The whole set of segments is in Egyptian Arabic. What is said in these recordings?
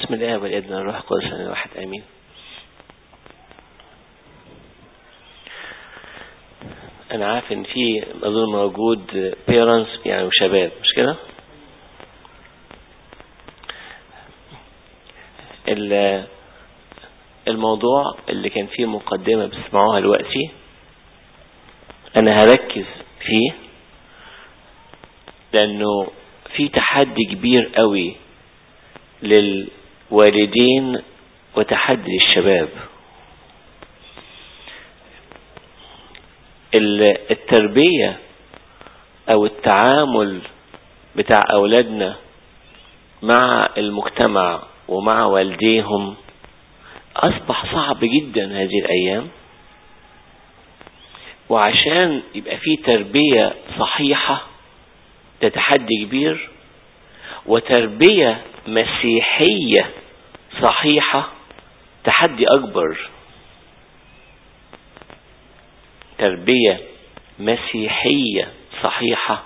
بسم الله والابن الروح القدس واحد امين انا عارف ان في اظن موجود بيرنتس يعني وشباب مش كده الموضوع اللي كان فيه مقدمة بتسمعوها دلوقتي انا هركز فيه لانه في تحدي كبير قوي للوالدين وتحدي للشباب التربية او التعامل بتاع اولادنا مع المجتمع ومع والديهم اصبح صعب جدا هذه الايام وعشان يبقى في تربية صحيحة ده تحدي كبير وتربية مسيحية صحيحة تحدي أكبر تربية مسيحية صحيحة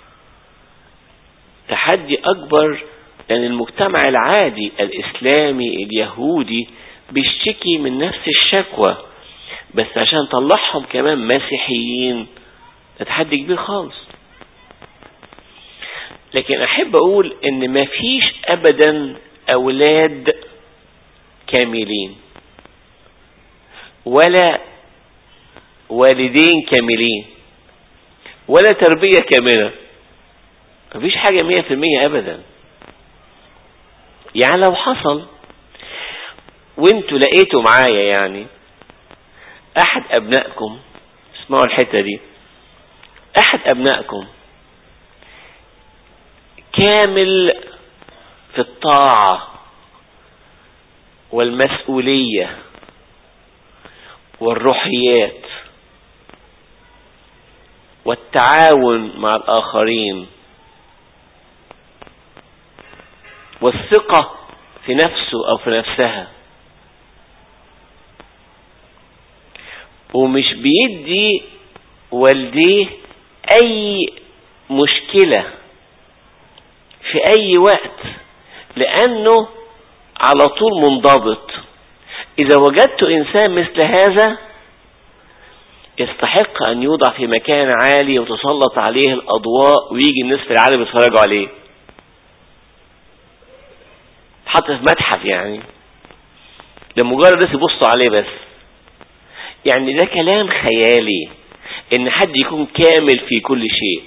تحدي أكبر لأن المجتمع العادي الإسلامي اليهودي بيشتكي من نفس الشكوى بس عشان طلعهم كمان مسيحيين ده تحدي كبير خالص لكن احب اقول ان ما فيش ابدا اولاد كاملين ولا والدين كاملين ولا تربية كاملة مفيش حاجة مية في المية ابدا يعني لو حصل وانتوا لقيتوا معايا يعني احد ابنائكم اسمعوا الحتة دي احد ابنائكم كامل في الطاعة والمسؤولية والروحيات والتعاون مع الآخرين والثقة في نفسه أو في نفسها ومش بيدي والديه أي مشكلة في أي وقت لأنه على طول منضبط إذا وجدت إنسان مثل هذا يستحق أن يوضع في مكان عالي وتسلط عليه الأضواء ويجي الناس في العالم يتفرجوا عليه حط في متحف يعني لمجرد بس يبصوا عليه بس يعني ده كلام خيالي ان حد يكون كامل في كل شيء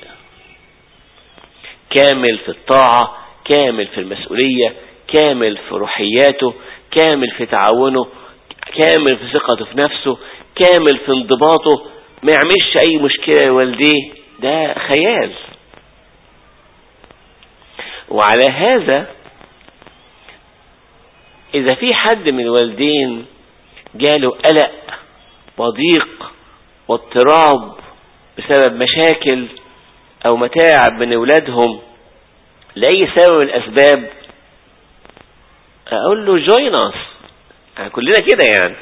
كامل في الطاعة كامل في المسؤولية كامل في روحياته كامل في تعاونه كامل في ثقته في نفسه كامل في انضباطه ما يعملش اي مشكلة لوالديه ده خيال وعلى هذا اذا في حد من الوالدين جاله قلق وضيق واضطراب بسبب مشاكل او متاعب من اولادهم لاي سبب من الاسباب اقول له join us يعني كلنا كده يعني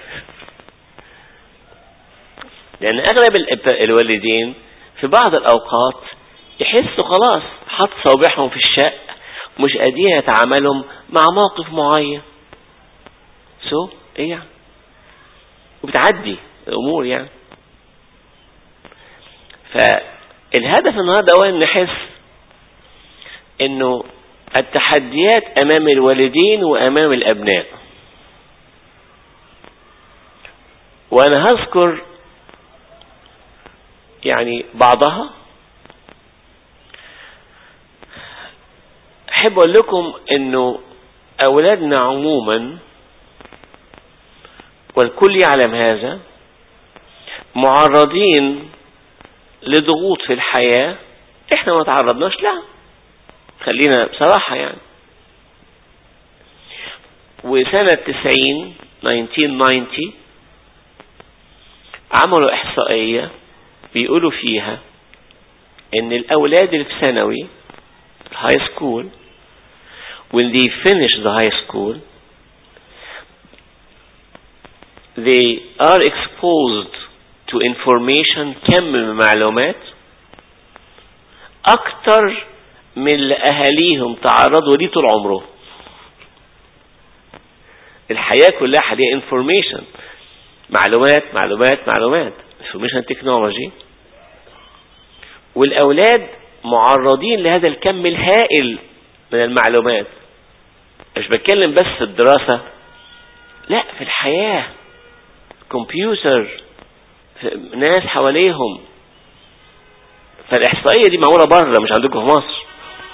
لان اغلب الوالدين في بعض الاوقات يحسوا خلاص حط صوابعهم في الشق مش قادرين يتعاملوا مع موقف معين سو so, ايه يعني وبتعدي الامور يعني فالهدف النهارده هو ان نحس انه التحديات امام الوالدين وامام الابناء وانا هذكر يعني بعضها احب اقول لكم انه اولادنا عموما والكل يعلم هذا معرضين لضغوط في الحياة احنا ما تعرضناش لها خلينا بصراحة يعني وسنة 90 1990 عملوا احصائية بيقولوا فيها ان الاولاد اللي في ثانوي الهاي سكول when they finish the high school they are exposed to information كم من المعلومات اكتر من اللي اهاليهم تعرضوا ليه طول عمرهم الحياة كلها حاليا انفورميشن معلومات معلومات معلومات انفورميشن تكنولوجي والأولاد معرضين لهذا الكم الهائل من المعلومات مش بتكلم بس الدراسة لا في الحياة كمبيوتر ناس حواليهم فالإحصائية دي معمولة بره مش عندكم في مصر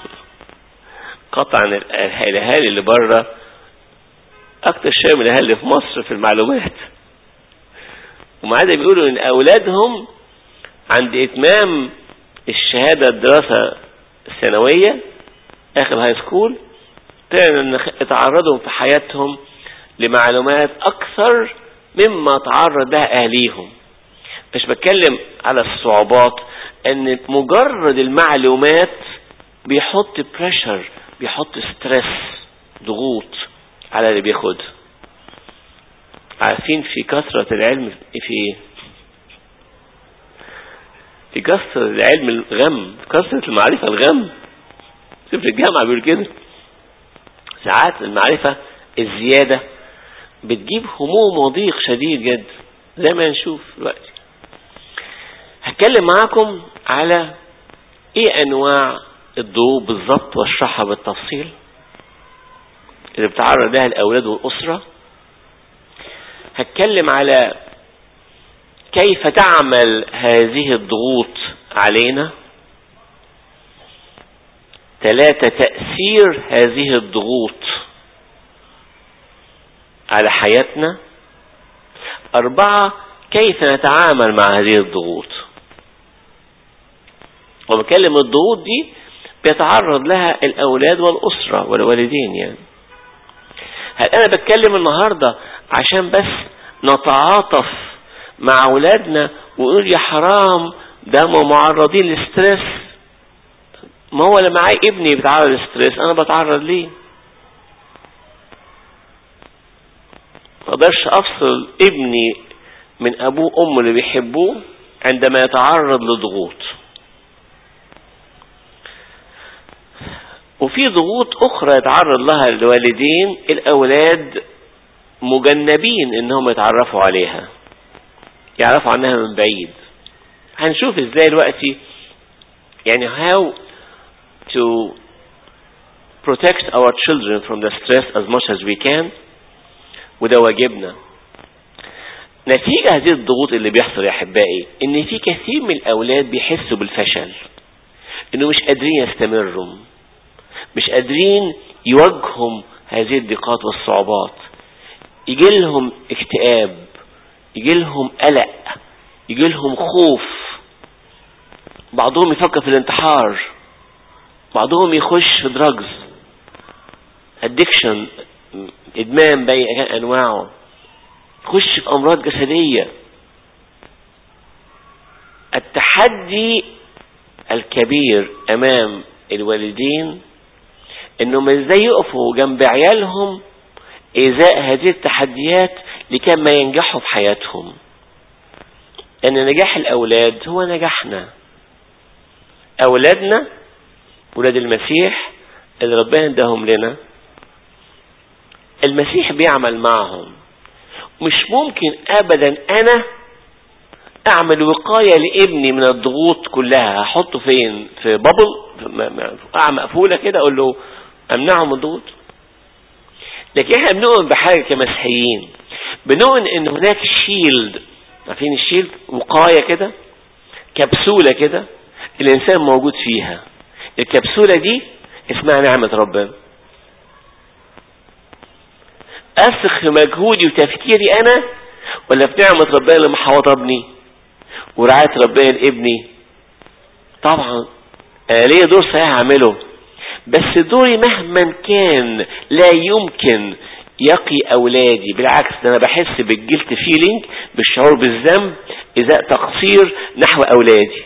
قطعا الأهالي اللي بره أكتر شيء من الأهالي في مصر في المعلومات ومع ذلك بيقولوا إن أولادهم عند إتمام الشهادة الدراسة الثانوية آخر هاي سكول ان اتعرضوا في حياتهم لمعلومات أكثر مما تعرض لها أهليهم مش بتكلم على الصعوبات ان مجرد المعلومات بيحط بريشر بيحط ستريس ضغوط على اللي بياخدها عارفين في كثرة العلم في ايه في كثرة العلم الغم كثرة المعرفة الغم سفر الجامعة بيقول كده ساعات المعرفة الزيادة بتجيب هموم وضيق شديد جدا زي ما نشوف دلوقتي هتكلم معاكم على ايه انواع الضوء بالظبط واشرحها بالتفصيل اللي بتعرض لها الاولاد والاسرة هتكلم على كيف تعمل هذه الضغوط علينا ثلاثة تأثير هذه الضغوط على حياتنا أربعة كيف نتعامل مع هذه الضغوط وبكلم الضغوط دي بيتعرض لها الأولاد والأسرة والوالدين يعني هل أنا بتكلم النهاردة عشان بس نتعاطف مع أولادنا ونقول يا حرام ده معرضين لستريس ما هو لما معايا ابني بيتعرض لستريس أنا بتعرض ليه ما اقدرش افصل ابني من ابوه وامه اللي بيحبوه عندما يتعرض لضغوط وفي ضغوط اخرى يتعرض لها الوالدين الاولاد مجنبين انهم يتعرفوا عليها يعرفوا عنها من بعيد هنشوف ازاي دلوقتي يعني how to protect our children from the stress as much as we can وده واجبنا نتيجة هذه الضغوط اللي بيحصل يا أحبائي إن في كثير من الأولاد بيحسوا بالفشل إنه مش قادرين يستمروا مش قادرين يواجهوا هذه الضيقات والصعوبات يجي لهم اكتئاب يجي لهم قلق يجي لهم خوف بعضهم يفكر في الانتحار بعضهم يخش في دراجز ادكشن ادمان باي انواعه يخش في امراض جسدية التحدي الكبير امام الوالدين انهم ازاي يقفوا جنب عيالهم ازاء هذه التحديات لكي ما ينجحوا في حياتهم ان نجاح الاولاد هو نجاحنا اولادنا ولاد المسيح اللي ربنا اداهم لنا المسيح بيعمل معهم مش ممكن ابدا انا اعمل وقاية لابني من الضغوط كلها احطه فين في بابل مقفولة كده اقول له امنعه من الضغوط لكن احنا بنؤمن بحاجة كمسيحيين بنؤمن ان هناك شيلد عارفين الشيلد وقاية كده كبسولة كده الانسان موجود فيها الكبسولة دي اسمها نعمة ربنا أثق في مجهودي وتفكيري أنا ولا في نعمة ربنا اللي محوطبني ورعاية ربنا لابني طبعا أنا ليا دور صحيح أعمله بس دوري مهما كان لا يمكن يقي أولادي بالعكس ده أنا بحس بالجلت فيلينج بالشعور بالذنب إذا تقصير نحو أولادي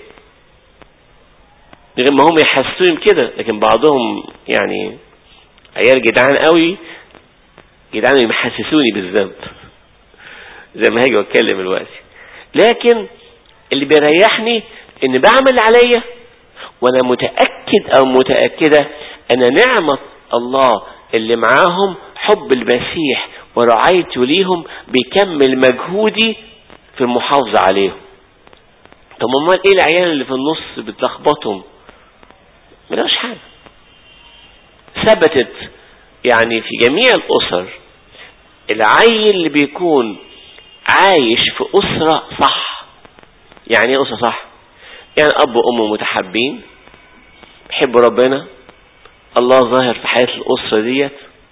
غير ما هم يحسون كده لكن بعضهم يعني عيال جدعان قوي جدعان يحسسوني بالذنب زي ما هاجي واتكلم دلوقتي لكن اللي بيريحني ان بعمل اللي عليا وانا متاكد او متاكده ان نعمه الله اللي معاهم حب المسيح ورعايته ليهم بيكمل مجهودي في المحافظة عليهم طب امال ايه العيال اللي في النص بتلخبطهم ملاش حاجة ثبتت يعني في جميع الأسر العيل اللي بيكون عايش في أسرة صح يعني ايه أسرة صح يعني أب وأم متحابين بيحبوا ربنا الله ظاهر في حياة الأسرة ديت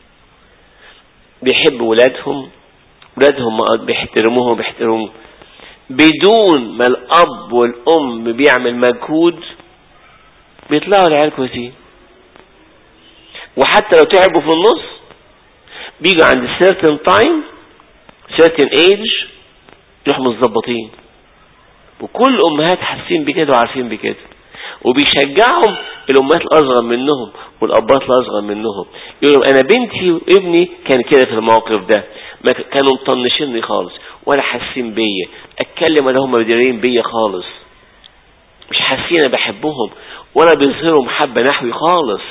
بيحب ولادهم ولادهم بيحترموهم بيحترموا بدون ما الأب والأم بيعمل مجهود بيطلعوا العيال كويسين وحتى لو تعبوا في النص بيجوا عند certain time certain age يروحوا متظبطين وكل الأمهات حاسين بكده وعارفين بكده وبيشجعهم الأمهات الأصغر منهم والأبات الأصغر منهم يقولوا أنا بنتي وابني كان كده في الموقف ده ما كانوا مطنشيني خالص ولا حاسين بيا اتكلم ولا هم مديرين بيا خالص مش حاسين انا بحبهم ولا بيظهروا محبة نحوي خالص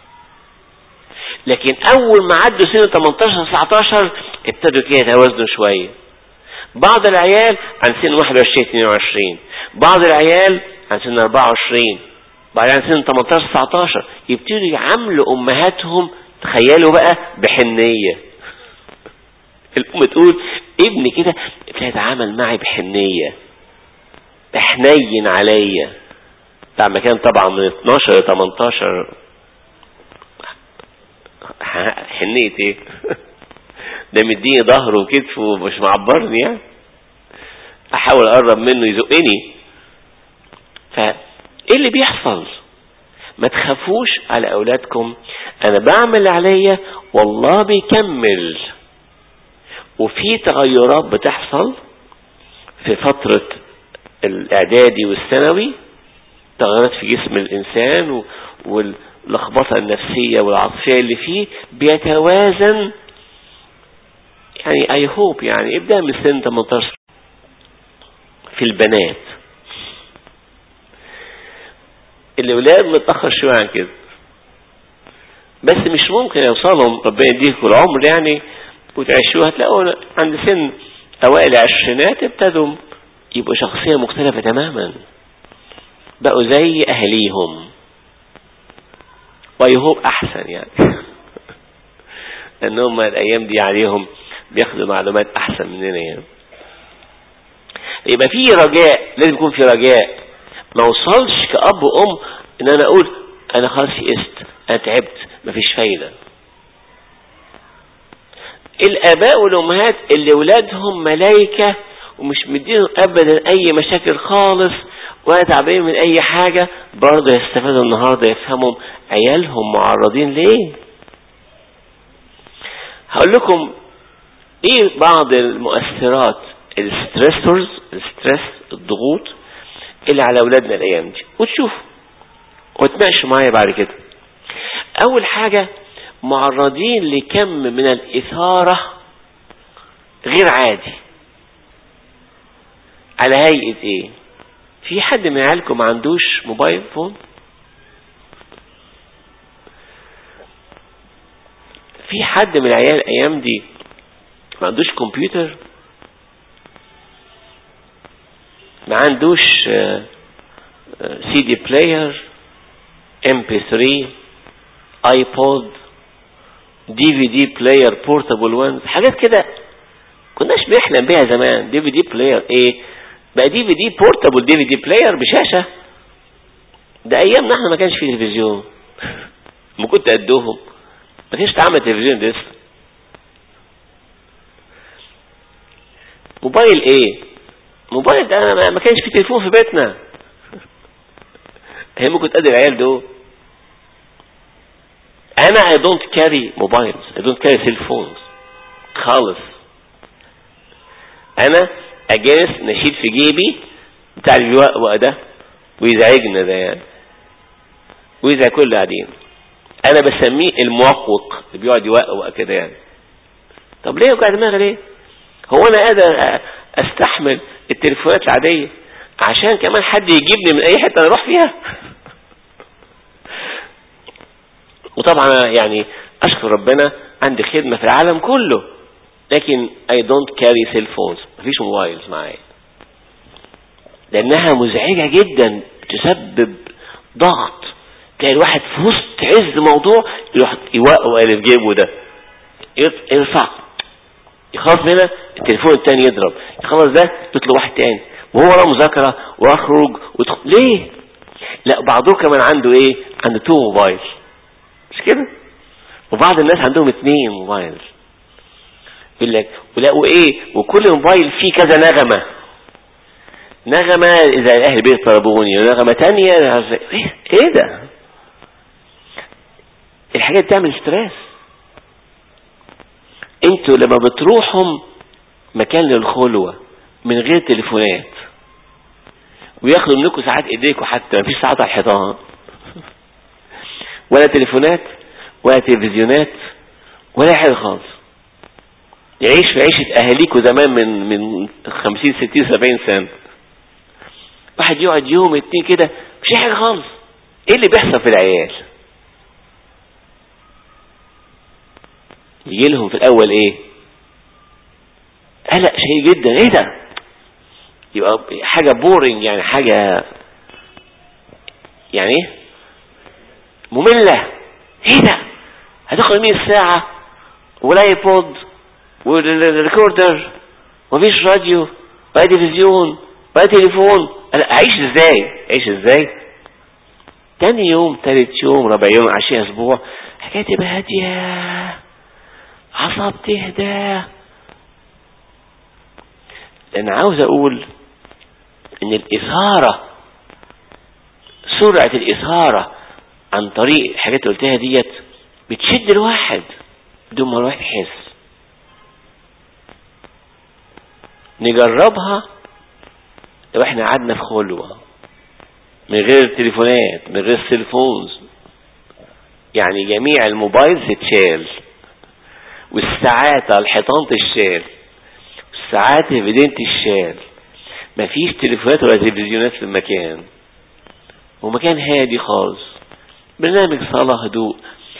لكن اول ما عدوا سن 18 19 ابتدوا كده يتوازنوا شوية بعض العيال عن سن 21 22 بعض العيال عن سن 24 بعد عن سن 18 19 يبتدوا يعاملوا امهاتهم تخيلوا بقى بحنية الام تقول ابني كده ابتدى يتعامل معي بحنية بحنين عليا بتاع مكان طبعا من 12 ل 18 حنية ايه ده مديني ظهره وكتفه ومش معبرني يعني احاول اقرب منه يزقني فايه اللي بيحصل ما تخافوش على اولادكم انا بعمل عليا والله بيكمل وفي تغيرات بتحصل في فترة الاعدادي والثانوي تغيرات في جسم الانسان واللخبطة النفسية والعاطفية اللي فيه بيتوازن يعني اي هوب يعني ابدأ من سن 18 في البنات الاولاد متأخر شوية عن كده بس مش ممكن يوصلهم ربنا يديكم العمر يعني وتعيشوها هتلاقوا عند سن اوائل العشرينات ابتدوا يبقوا شخصية مختلفة تماما بقوا زي اهليهم ويهوب احسن يعني لان هم الايام دي عليهم بياخدوا معلومات احسن مننا يعني يبقى في رجاء لازم يكون في رجاء ما وصلش كأب وأم ان انا اقول انا خلاص يئست انا تعبت مفيش فايدة الاباء والامهات اللي ولادهم ملايكة ومش مدينهم ابدا اي مشاكل خالص ولا تعبانين من اي حاجة برضه يستفادوا النهاردة يفهموا عيالهم معرضين ليه هقول لكم ايه بعض المؤثرات الستريسورز الستريس الضغوط اللي على اولادنا الايام دي وتشوفوا وتناقشوا معايا بعد كده اول حاجة معرضين لكم من الاثارة غير عادي على هيئة ايه في حد من عيالكم ما عندوش موبايل فون في حد من العيال الايام دي ما عندوش كمبيوتر ما عندوش سي دي بلاير ام بي 3 ايبود دي في دي بلاير بورتابل وانز حاجات كده كناش بنحلم بيها زمان دي في دي بلاير ايه بقى دي في دي بورتابل دي في دي بلاير بشاشة ده ايامنا احنا ما كانش فيه تلفزيون ما كنت قدهم ما كانش تعمل تلفزيون لسه موبايل ايه موبايل ده ما كانش فيه تليفون في بيتنا هي ممكن تقدر العيال دول انا I don't carry mobiles I don't carry cell phones خالص انا اجلس نشيل في جيبي بتاع الوقوق ده ويزعجنا ده يعني ويزعج كل اللي قاعدين انا بسميه الموقوق اللي بيقعد يوقوق كده يعني طب ليه وقع دماغي ليه هو انا قادر استحمل التليفونات العادية عشان كمان حد يجيبني من اي حتة انا اروح فيها وطبعا يعني اشكر ربنا عندي خدمة في العالم كله لكن I don't carry cell phones مفيش موبايلز معايا لأنها مزعجة جدا تسبب ضغط تلاقي الواحد في وسط عز موضوع يروح يوقف اللي في جيبه ده يرفع يخلص هنا التليفون التاني يضرب يخلص ده يطلب واحد تاني وهو وراه مذاكرة واخرج وتخ... ليه لا بعضهم كمان عنده ايه عنده تو موبايل مش كده وبعض الناس عندهم اثنين موبايل يقول لك ولا وايه وكل موبايل فيه كذا نغمة نغمة اذا اهل البيت طلبوني ونغمة تانية ايه ايه ده الحاجات بتعمل ستريس انتوا لما بتروحوا مكان للخلوة من غير تليفونات وياخدوا منكم ساعات ايديكم حتى مفيش ساعات على الحيطان ولا تليفونات ولا تلفزيونات ولا حاجة خالص يعيش في عيشة اهاليكم زمان من من 50 60 70 سنة واحد يقعد يوم اتنين كده مش حاجة خالص ايه اللي بيحصل في العيال يجي لهم في الاول ايه قلق شيء جدا ايه ده يبقى حاجة بورنج يعني حاجة يعني ايه مملة ايه ده هتاخد مين الساعة والايبود والريكوردر ومفيش راديو ولا تلفزيون ولا تليفون اعيش ازاي اعيش ازاي تاني يوم تالت يوم ربع يوم عشرين اسبوع حكاية تبقى هادية عصب تهدى لان عاوز اقول ان الاثارة سرعة الاثارة عن طريق الحاجات اللي قلتها ديت بتشد الواحد بدون ما الواحد يحس نجربها لو احنا قعدنا في خلوة من غير التليفونات من غير السيلفونز يعني جميع الموبايل تتشال والساعات على الحيطان تشال والساعات في ايدين تشال مفيش تليفونات ولا تلفزيونات في المكان ومكان هادي خالص برنامج صلاة هدوء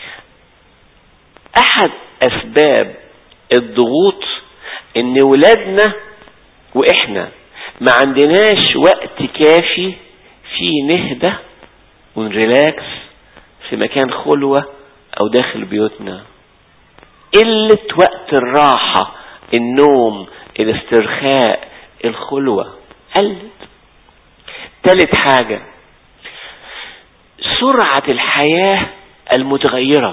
احد اسباب الضغوط ان ولادنا واحنا ما عندناش وقت كافي فيه نهدى ونريلاكس في مكان خلوة او داخل بيوتنا قلة وقت الراحة النوم الاسترخاء الخلوة قلت تالت حاجة سرعة الحياة المتغيرة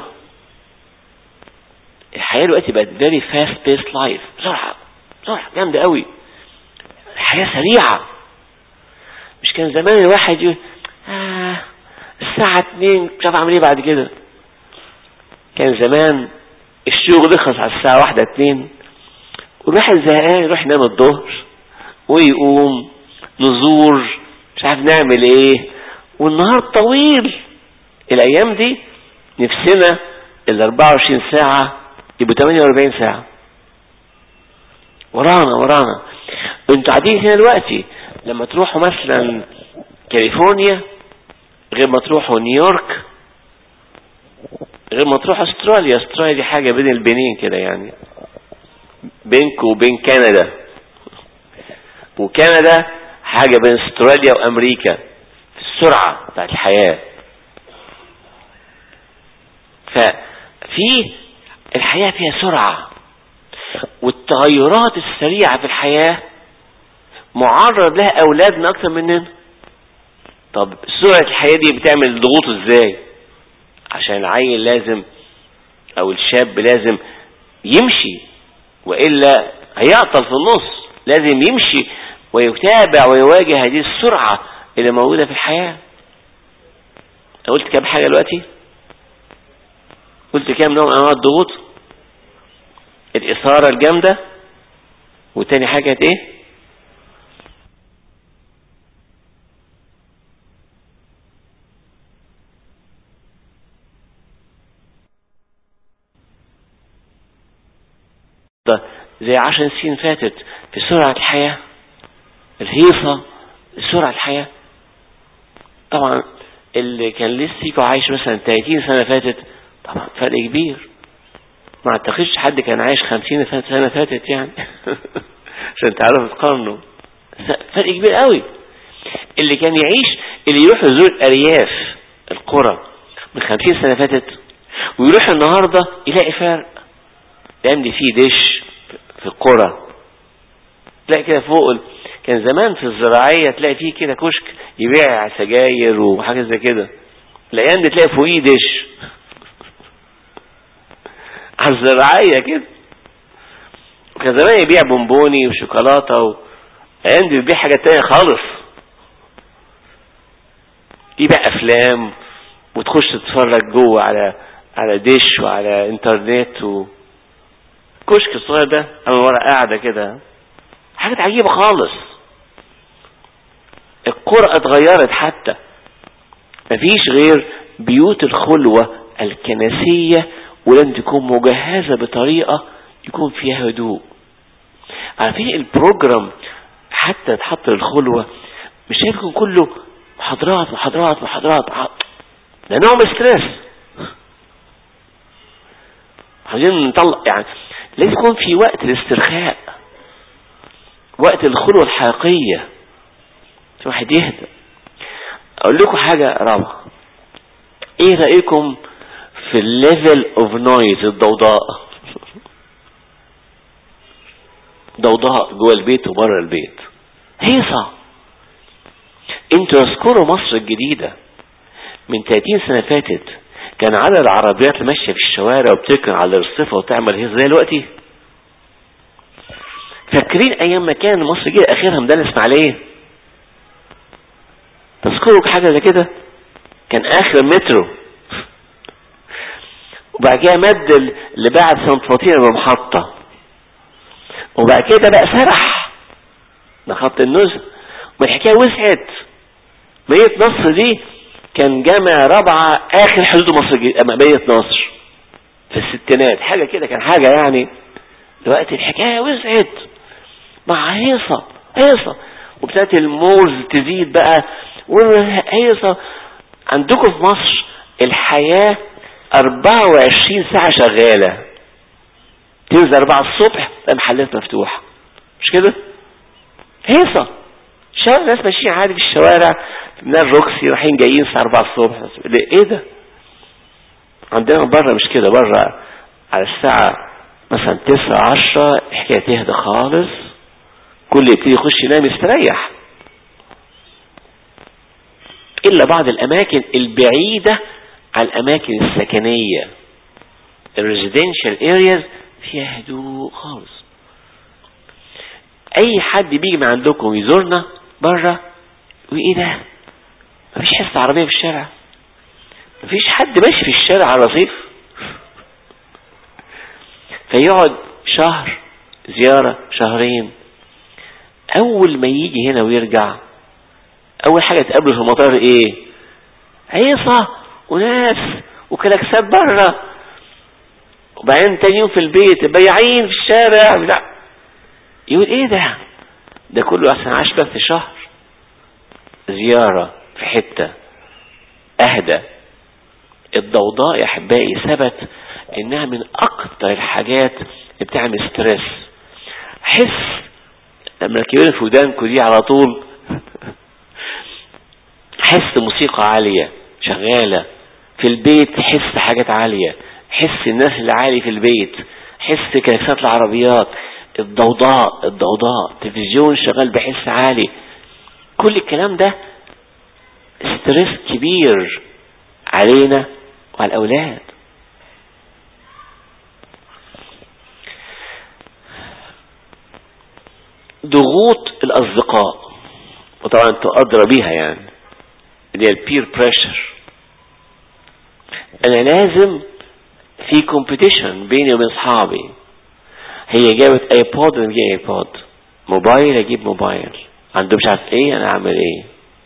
الحياة دلوقتي بقت very fast paced life بسرعة بسرعة جامدة قوي الحياة سريعة مش كان زمان الواحد يقول آه الساعة اتنين مش عارف اعمل ايه بعد كده كان زمان الشغل يخلص على الساعة واحدة اتنين والواحد زهقان يروح ينام الظهر ويقوم نزور مش عارف نعمل ايه والنهار طويل الايام دي نفسنا ال 24 ساعة يبقوا 48 ساعة ورانا ورانا انتوا قاعدين هنا دلوقتي لما تروحوا مثلا كاليفورنيا غير ما تروحوا نيويورك غير ما تروحوا استراليا استراليا دي حاجة بين البنين كده يعني بينك وبين كندا وكندا حاجة بين استراليا وامريكا في السرعة بتاعت الحياة ففي الحياة فيها سرعة والتغيرات السريعة في الحياة معرض لها أولادنا أكثر مننا طب سرعة الحياة دي بتعمل ضغوط ازاي عشان العيل لازم او الشاب لازم يمشي وإلا هيعطل في النص لازم يمشي ويتابع ويواجه هذه السرعة اللي موجودة في الحياة قلت كام حاجة دلوقتي قلت كام نوع من انواع الضغوط الإثارة الجامدة والتاني حاجة ايه زي عشر سنين فاتت في سرعة الحياة الهيصة سرعة الحياة طبعا اللي كان لسه عايش مثلا 30 سنة فاتت طبعا فرق كبير ما اعتقدش حد كان عايش خمسين سنة فاتت يعني عشان تعرفوا تقارنوا فرق كبير قوي اللي كان يعيش اللي يروح يزور الأرياف القرى من خمسين سنة فاتت ويروح النهاردة يلاقي فرق لأن فيه دش في القرى تلاقي كده فوق كان زمان في الزراعية تلاقي فيه كده كشك يبيع سجاير وحاجة زي كده الأيام دي تلاقي فوقيه دش على الزراعية كده وكان زمان يبيع بونبوني وشوكولاتة و... الأيام دي بيبيع حاجة تانية خالص يبيع أفلام وتخش تتفرج جوه على على ديش وعلى انترنت و كشك الصغير ده انا ورا قاعدة كده حاجات عجيبة خالص القرى اتغيرت حتى مفيش غير بيوت الخلوة الكنسية ولن تكون مجهزة بطريقة يكون فيها هدوء عارفين البروجرام حتى تحط الخلوة مش هيكون كله محاضرات محاضرات محاضرات ده نوع من ستريس عايزين نطلع يعني لازم يكون في وقت الاسترخاء وقت الخلوة الحقيقية الواحد يهدى اقول لكم حاجة رابعة ايه رأيكم في الليفل اوف نويز الضوضاء ضوضاء جوه البيت وبره البيت هيصة انتوا اذكروا مصر الجديدة من 30 سنة فاتت كان عدد العربيات اللي ماشية في الشوارع وبتركن على الرصيفة وتعمل هيصة زي دلوقتي فاكرين ايام ما كان مصر جه اخرها ميدان اسماعيليه تذكروا حاجة زي كده كان اخر مترو وبعد كده مد اللي بعد سنت فاطمه بمحطة وبعد كده بقى سرح ده خط النزل والحكاية وسعت مدينة نصر دي كان جامع رابعة اخر حدود مصر مدينة نصر في الستينات حاجة كده كان حاجة يعني دلوقتي الحكاية وسعت مع هيصة هيصة وابتدت المولز تزيد بقى وهيصة عندكم في مصر الحياة 24 ساعة شغالة تنزل 4 الصبح المحلات مفتوحة مش كده هيصة شارع ناس ماشيين عادي في الشوارع من الروكسي رايحين جايين الساعة 4 الصبح ايه ده عندنا بره مش كده بره على الساعة مثلا 9 10 الحكاية تهدى خالص كل يبتدي يخش ينام يستريح إلا بعض الأماكن البعيدة عن الأماكن السكنية الريزيدنشال ارياز فيها هدوء خالص أي حد بيجي من عندكم يزورنا بره وإيه ده مفيش حس عربية في الشارع مفيش حد ماشي في الشارع على رصيف فيقعد شهر زيارة شهرين اول ما يجي هنا ويرجع اول حاجة تقابله في المطار ايه هيصة وناس وكلاكسات بره وبعدين تاني يوم في البيت بياعين في الشارع لا يقول ايه ده ده كله اصلا عاش بس شهر زيارة في حتة اهدى الضوضاء يا احبائي ثبت انها من اكتر الحاجات اللي بتعمل ستريس حس لما الكبير في ودانكو دي على طول حس موسيقى عالية شغالة في البيت حس حاجات عالية حس الناس اللي عالي في البيت حس كيفيات العربيات الضوضاء الضوضاء تلفزيون شغال بحس عالي كل الكلام ده ستريس كبير علينا وعلى الأولاد ضغوط الأصدقاء وطبعا انتوا أدرى بيها يعني اللي هي البير بريشر أنا لازم في كومبيتيشن بيني وبين أصحابي هي جابت ايبود انا جايب ايبود موبايل اجيب موبايل عنده مش عارف ايه انا اعمل ايه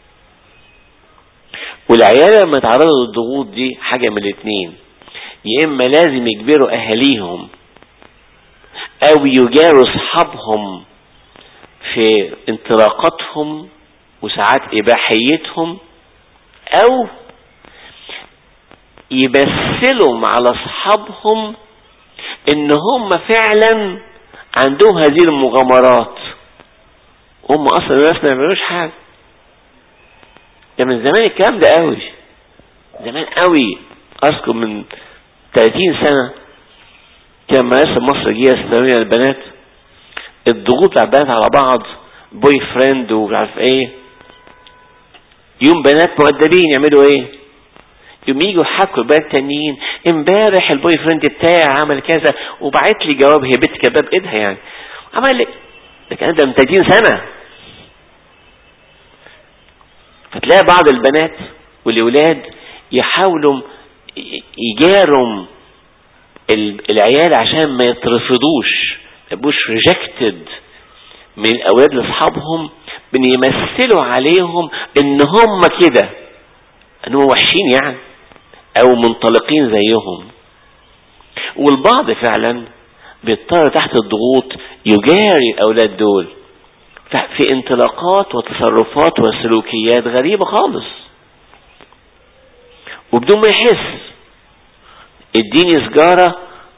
والعيال لما يتعرضوا للضغوط دي حاجة من الاثنين يا اما لازم يجبروا اهاليهم او يجاروا اصحابهم في انطلاقاتهم وساعات اباحيتهم او يبسلوا على اصحابهم ان هم فعلا عندهم هذه المغامرات هم اصلا الناس ما يعملوش حاجة ده من زمان الكلام ده قوي زمان قوي اذكر من 30 سنة كان مدرسة مصر جيه اسلامية البنات الضغوط على البنات على بعض بوي فريند ومش عارف ايه يوم بنات مؤدبين يعملوا ايه يوم يجوا يحكوا البنات تانيين امبارح البوي فريند بتاعي عمل كذا وبعت لي جواب هي بنت كباب ايدها يعني عمل لي ده كان ده من 30 سنة فتلاقي بعض البنات والولاد يحاولوا يجاروا العيال عشان ما يترفضوش ما يبقوش ريجكتد من الاولاد لاصحابهم بان يمثلوا عليهم ان هم كده انهم وحشين يعني او منطلقين زيهم والبعض فعلا بيضطر تحت الضغوط يجاري الاولاد دول في انطلاقات وتصرفات وسلوكيات غريبة خالص وبدون ما يحس اديني سجارة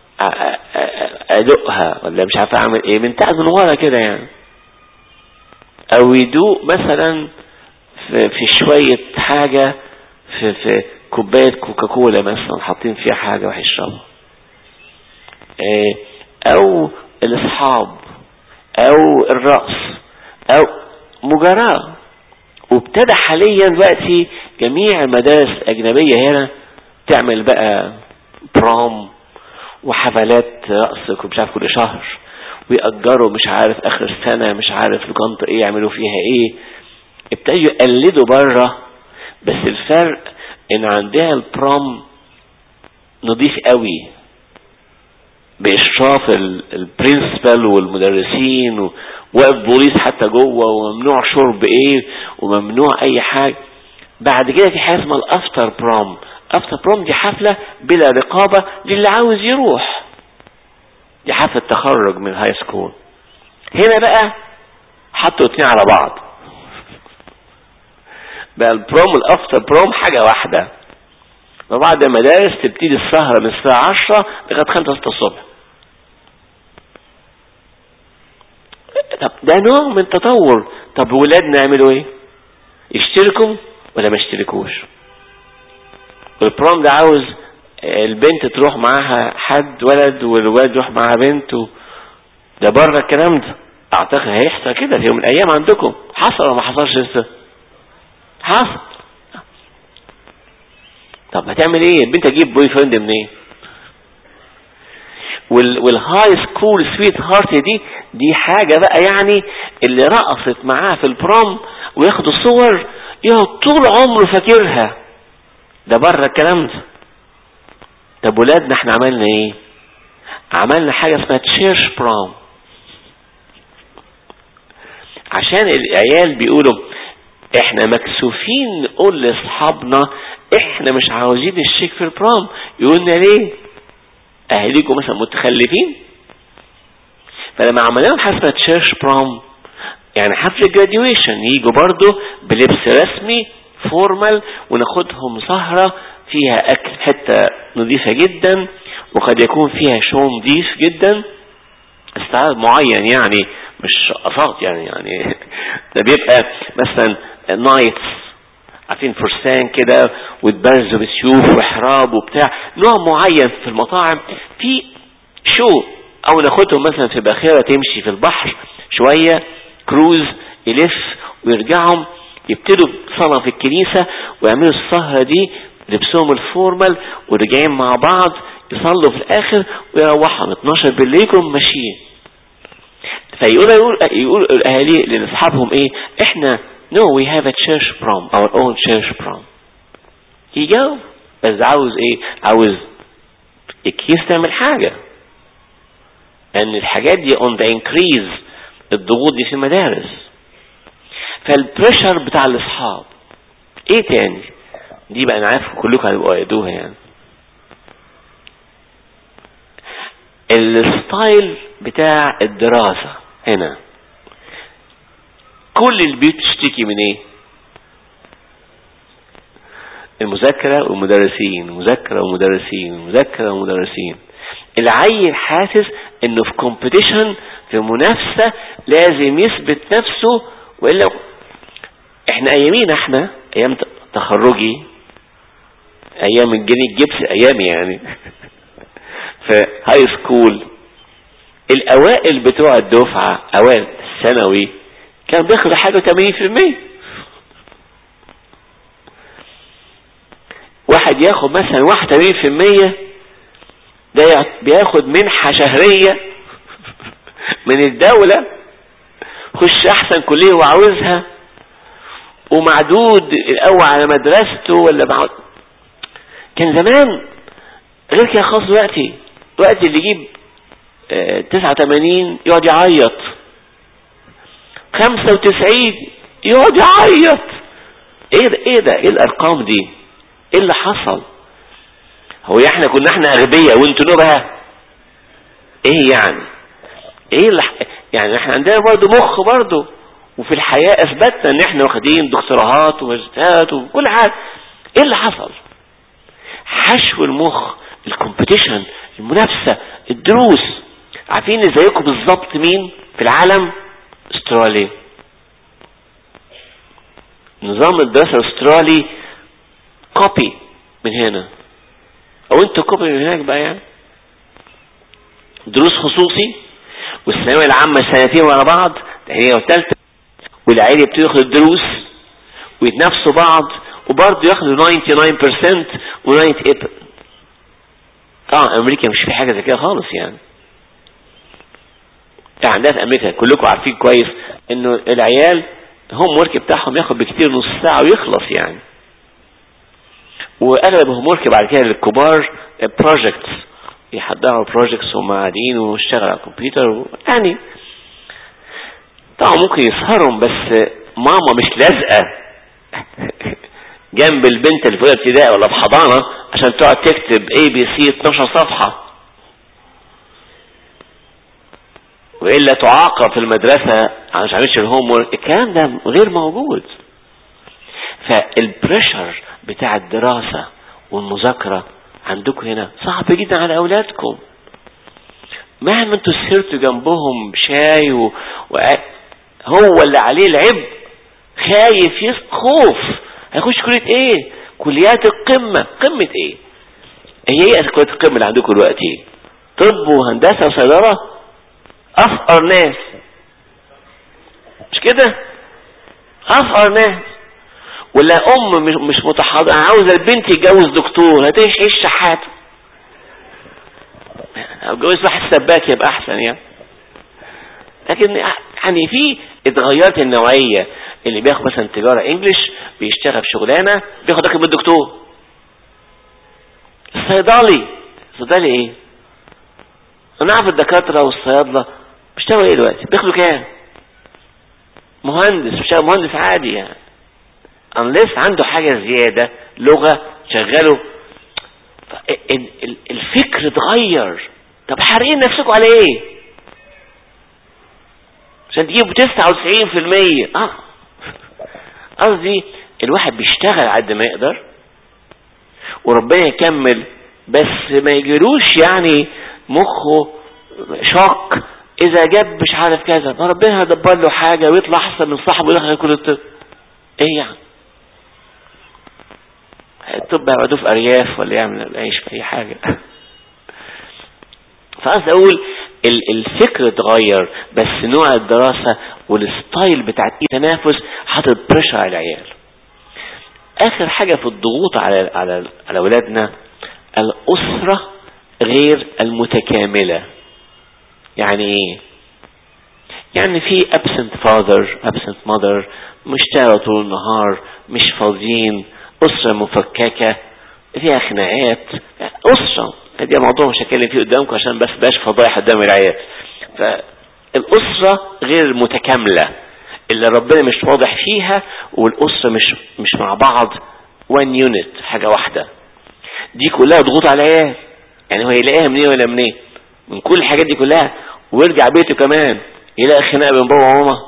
ادقها ولا مش عارف اعمل ايه من تحت من ورا كده يعني او يدوق مثلا في, في شوية حاجة في, في كوباية كوكاكولا مثلا حاطين فيها حاجة وهيشربها او الاصحاب او الرأس او مجاراة وابتدى حاليا دلوقتي جميع المدارس الاجنبية هنا تعمل بقى برام وحفلات رقص مش عارف كل شهر ويأجروا مش عارف اخر السنة مش عارف لقنطة ايه يعملوا فيها ايه ابتدوا يقلدوا بره بس الفرق ان عندها البرام نظيف قوي بإشراف البرنسبل والمدرسين وواقف بوليس حتى جوه وممنوع شرب ايه وممنوع اي حاجة بعد كده في حاجة اسمها الافتر برام افتر بروم دي حفلة بلا رقابة للي عاوز يروح دي حفلة تخرج من هاي سكول هنا بقى حطوا اتنين على بعض بقى البروم والافتر بروم حاجة واحدة وبعد المدارس تبتدي السهرة من الساعة 10 لغاية 5 6 الصبح طب ده نوع من التطور طب ولادنا يعملوا ايه يشتركوا ولا ما يشتركوش والبروم ده عاوز البنت تروح معاها حد ولد والولد يروح معاها بنت و... ده بره الكلام ده اعتقد هيحصل كده في يوم من الايام عندكم حصل ولا ما حصلش لسه حصل طب هتعمل ايه البنت تجيب بوي فريند منين إيه؟ وال والهاي سكول سويت هارت دي دي حاجة بقى يعني اللي رقصت معاه في البروم وياخدوا صور يقعد طول عمره فاكرها ده بره الكلام ده طب ولادنا احنا عملنا ايه عملنا حاجة اسمها تشيرش بروم عشان العيال بيقولوا احنا مكسوفين نقول لاصحابنا احنا مش عاوزين الشيك في البروم يقولنا ليه اهليكم مثلا متخلفين فلما عملنا حاجه اسمها تشيرش بروم يعني حفل جراديويشن يجوا برضه بلبس رسمي فورمال وناخدهم سهرة فيها اكل حتة نظيفة جدا وقد يكون فيها شو نظيف جدا استعداد معين يعني مش رقصات يعني يعني ده بيبقى مثلا نايتس عارفين فرسان كده وتبرزوا بسيوف وحراب وبتاع نوع معين في المطاعم في شو او ناخدهم مثلا في باخرة تمشي في البحر شوية كروز يلف ويرجعهم يبتدوا صلاة في الكنيسة ويعملوا السهرة دي لبسهم الفورمال ورجعين مع بعض يصلوا في الاخر ويروحوا 12 بالليل يكونوا ماشيين فيقول يقول يقول الاهالي لاصحابهم ايه احنا no we have a church prom our own church prom يجاوب بس عاوز ايه عاوز الكيس تعمل حاجة لان الحاجات دي on the increase الضغوط دي في المدارس فالبريشر بتاع الاصحاب ايه تاني دي بقى انا عارف كلكم هتبقوا قايدوها يعني الستايل بتاع الدراسة هنا كل البيوت تشتكي من ايه المذاكرة والمدرسين مذاكرة ومدرسين مذاكرة ومدرسين العيل حاسس انه في كومبيتيشن في منافسة لازم يثبت نفسه والا احنا ايامينا احنا ايام تخرجي ايام الجنيه الجبس ايامي يعني في هاي سكول الاوائل بتوع الدفعة اوائل الثانوي كان بياخد حاجة 80% واحد ياخد مثلا 81% ده بياخد منحة شهرية من الدولة خش احسن كلية وعاوزها ومعدود الاول على مدرسته ولا معدود كان زمان غير كده خاص دلوقتي دلوقتي اللي يجيب اه 89 يقعد يعيط 95 يقعد يعيط ايه ده ايه ده ايه الارقام دي ايه اللي حصل هو احنا كنا احنا اغبياء وانتوا نبهة ايه يعني ايه اللي يعني احنا عندنا برضه مخ برضه وفي الحياة اثبتنا ان احنا واخدين دكتوراهات وماجستيرات وكل حاجة ايه اللي حصل حشو المخ الكومبيتيشن المنافسة الدروس عارفين زيكم بالظبط مين في العالم استراليا نظام الدراسة الاسترالي كوبي من هنا او انت كوبي من هناك بقى يعني دروس خصوصي والثانويه العامه سنتين ورا بعض هي والثالثه والعيله بتاخد الدروس ويتنافسوا بعض وبرضه ياخدوا 99% و98 طبعا امريكا مش في حاجه زي كده خالص يعني عندها في امريكا كلكم عارفين كويس انه العيال هم ورك بتاعهم ياخد بكتير نص ساعه ويخلص يعني واغلب الهوم ورك بعد كده للكبار بروجكتس يحضروا بروجكتس وهم قاعدين ويشتغل على الكمبيوتر و... يعني طبعا ممكن يسهرهم بس ماما مش لازقه جنب البنت اللي في اولى ابتدائي ولا في حضانه عشان تقعد تكتب اي بي سي 12 صفحه والا تعاقب في المدرسه عشان عملتش الهوم ورك الكلام ده غير موجود فالبريشر بتاع الدراسة والمذاكرة عندكم هنا صعب جدا على أولادكم مهما انتوا سهرتوا جنبهم شاي و... و... هو اللي عليه العبء خايف يس... خوف هيخش كلية ايه كليات القمة قمة ايه هي ايه كليات القمة اللي عندكم دلوقتي طب وهندسة وصيدلة افقر ناس مش كده افقر ناس ولا ام مش متحاضرة عاوزة البنت يتجوز دكتور هتعيش عيش شحات اتجوز واحد سباك يبقى احسن يعني لكن يعني في اتغيرت النوعية اللي بياخد مثلا تجارة انجلش بيشتغل في شغلانة بياخد اكل من الدكتور الصيدلي الصيدلي ايه انا عارف الدكاترة والصيادلة بيشتغلوا ايه دلوقتي بياخدوا كام مهندس بيشتغل مهندس عادي يعني unless عنده حاجة زيادة لغة شغله الفكر اتغير طب حارقين نفسكم على ايه عشان تجيبوا 99% اه قصدي الواحد بيشتغل قد ما يقدر وربنا يكمل بس ما يجيلوش يعني مخه شاق اذا جاب مش عارف كذا ما ربنا هيدبر له حاجه ويطلع احسن من صاحبه ويدخل كل الطب ايه يعني الطب هيقعدوا في ارياف ولا يعمل العيش في اي حاجه فقصد اقول الفكر اتغير بس نوع الدراسة والستايل بتاع التنافس حاطط بريشر على العيال اخر حاجة في الضغوط على على على اولادنا الاسرة غير المتكاملة يعني ايه يعني في absent father absent mother مشتغلوا طول النهار مش فاضيين اسرة مفككة فيها خناقات اسرة دي موضوع مش هتكلم فيه قدامكم عشان بس باش فضايح قدام العيال فالأسرة غير متكاملة اللي ربنا مش واضح فيها والأسرة مش مش مع بعض وان يونت حاجة واحدة دي كلها ضغوط على العيال يعني هو يلاقيها منين ولا منين من كل الحاجات دي كلها ويرجع بيته كمان يلاقي خناقة بين بابا وماما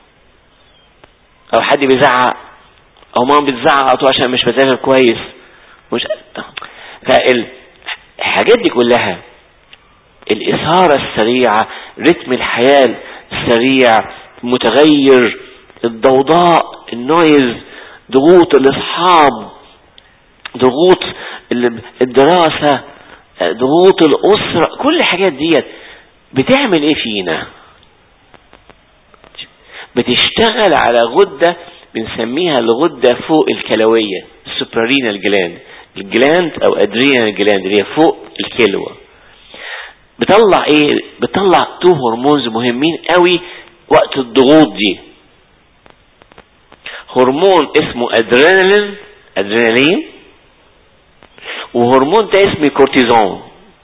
او حد بيزعق او ماما بتزعق عشان مش بذاكر كويس مش فال الحاجات دي كلها الإثارة السريعة رتم الحياة السريع متغير الضوضاء النويز ضغوط الأصحاب ضغوط الدراسة ضغوط الأسرة كل الحاجات ديت بتعمل ايه فينا بتشتغل على غدة بنسميها الغدة فوق الكلوية السوبرينال جلاند الجلاند او ادرينال جلاند اللي هي فوق الكلوة بتطلع ايه بتطلع تو هرمونز مهمين قوي وقت الضغوط دي هرمون اسمه ادرينالين ادرينالين وهرمون ده اسمه كورتيزون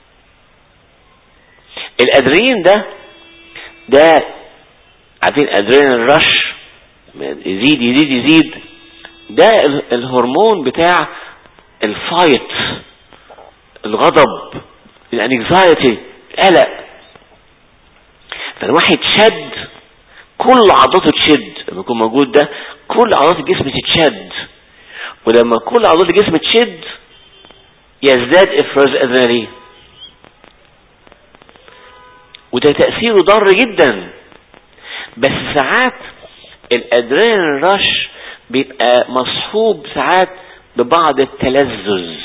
الادرينالين ده ده عارفين ادرينالين رش يزيد يزيد يزيد ده الهرمون بتاع الفايت الغضب الانكزايتي القلق فالواحد شد كل عضلاته تشد لما يكون موجود ده كل عضلات الجسم تتشد ولما كل عضلات الجسم تشد يزداد افراز ادرينالين وده تأثيره ضار جدا بس ساعات الادرينالين رش بيبقى مصحوب ساعات ببعض التلذذ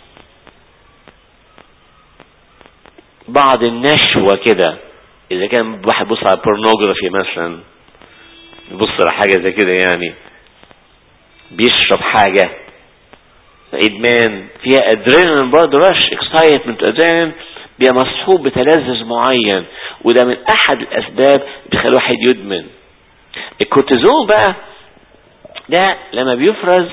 بعض النشوة كده اذا كان واحد بص على بورنوجرافي مثلا يبص على حاجة زي كده يعني بيشرب حاجة ادمان فيها ادرينالين برضه رش اكسايتمنت ادرينالين بيبقى مصحوب بتلذذ معين وده من احد الاسباب بيخلي الواحد يدمن الكورتيزون بقى ده لما بيفرز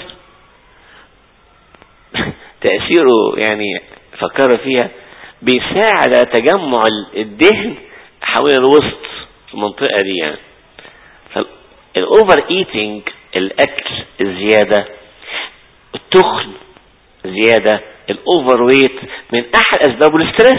تأثيره يعني فكروا فيها بيساعد على تجمع الدهن حوالين الوسط في المنطقة دي يعني فالاوفر ايتنج الاكل الزيادة التخن زيادة الاوفر ويت من احد اسبابه الاسترس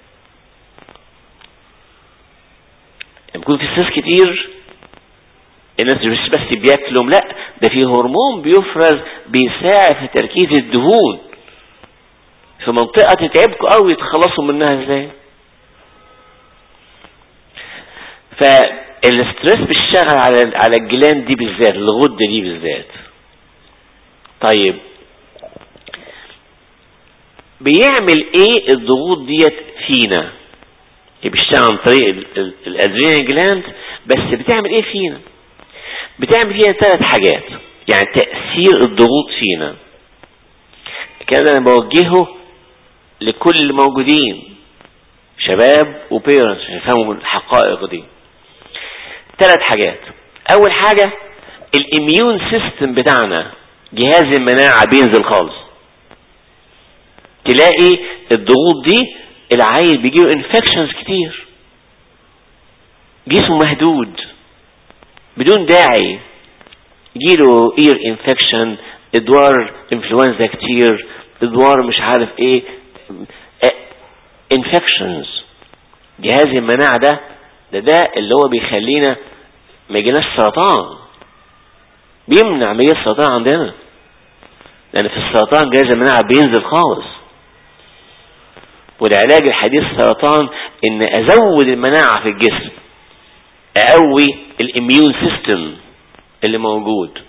يكون في ستريس كتير الناس مش بس بياكلوا لا ده في هرمون بيفرز بيساعد في تركيز الدهون في منطقة تتعبكم قوي تخلصوا منها ازاي فالاسترس بيشتغل على على الجلاند دي بالذات الغدة دي بالذات طيب بيعمل ايه الضغوط ديت فينا بيشتغل عن طريق الادرينال جلاند بس بتعمل ايه فينا بتعمل فينا ثلاث حاجات يعني تأثير الضغوط فينا الكلام ده انا بوجهه لكل الموجودين شباب وبيرنتس يفهموا الحقائق دي ثلاث حاجات اول حاجة الاميون سيستم بتاعنا جهاز المناعة بينزل خالص تلاقي الضغوط دي العيل بيجيله انفكشنز كتير جسمه مهدود بدون داعي يجيله اير انفكشن ادوار انفلونزا كتير ادوار مش عارف ايه انفكشنز جهاز المناعة ده ده ده اللي هو بيخلينا ما يجيناش سرطان بيمنع ما يجيش سرطان عندنا لان في السرطان جهاز المناعة بينزل خالص والعلاج الحديث السرطان ان ازود المناعة في الجسم اقوي الاميون سيستم اللي موجود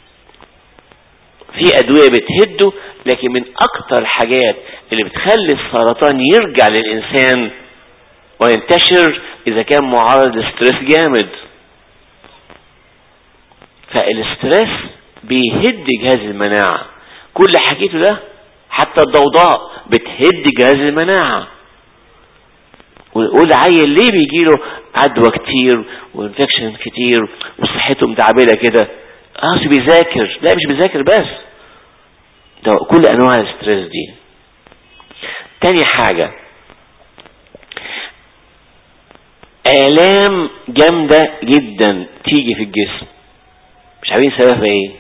في ادوية بتهده لكن من اكتر الحاجات اللي بتخلي السرطان يرجع للانسان وينتشر اذا كان معرض لستريس جامد فالاسترس بيهد جهاز المناعة كل حكيته ده حتى الضوضاء بتهد جهاز المناعة ويقول عيل ليه بيجيله عدوى كتير وانفكشن كتير وصحته متعبلة كده اه بيذاكر لا مش بيذاكر بس ده كل انواع الاسترس دي تاني حاجة آلام جامدة جدا تيجي في الجسم مش عارفين سببها ايه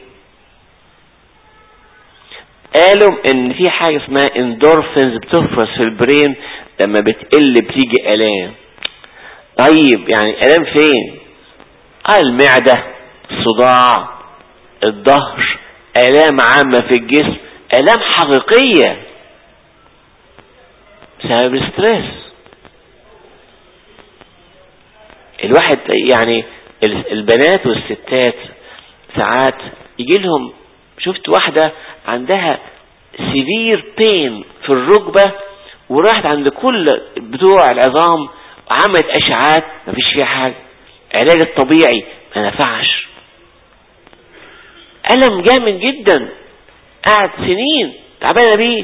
قالوا ان في حاجة اسمها اندورفينز بتفرز في البرين لما بتقل بتيجي الام طيب يعني الام فين آه المعدة الصداع الظهر الام عامة في الجسم الام حقيقية بسبب الستريس الواحد يعني البنات والستات ساعات يجي لهم شفت واحدة عندها سيفير بين في الركبة وراحت عند كل بتوع العظام وعملت اشعاعات مفيش فيها حاجة علاج الطبيعي ما نفعش ألم جامد جدا قعد سنين تعبانة بيه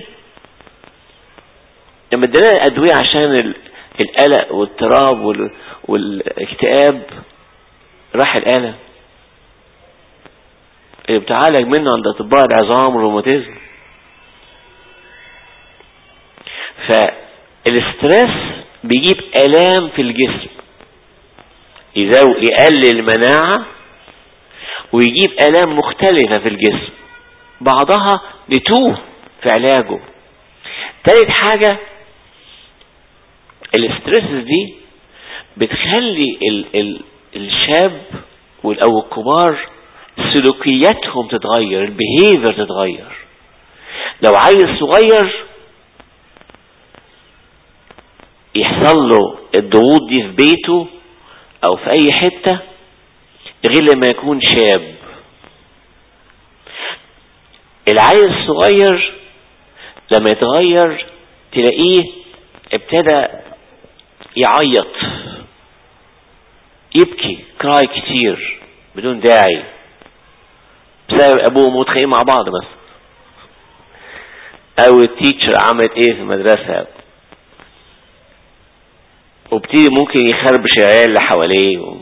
لما ادينا أدوية عشان القلق والاضطراب والاكتئاب راح الألم اللي بتعالج منه عند أطباء العظام والروماتيزم فالاسترس بيجيب آلام في الجسم يقلل المناعة ويجيب آلام مختلفة في الجسم بعضها نتوه في علاجه تالت حاجة الاسترس دي بتخلي ال ال الشاب او الكبار سلوكياتهم تتغير البيهيفير تتغير لو عيل صغير يحصل له الضغوط دي في بيته او في اي حتة غير لما يكون شاب العيل الصغير لما يتغير تلاقيه ابتدى يعيط يبكي كراي كتير بدون داعي بسبب ابوه وامه متخانقين مع بعض بس او التيتشر عملت ايه في المدرسة وابتدي ممكن يخربش العيال اللي حواليه و...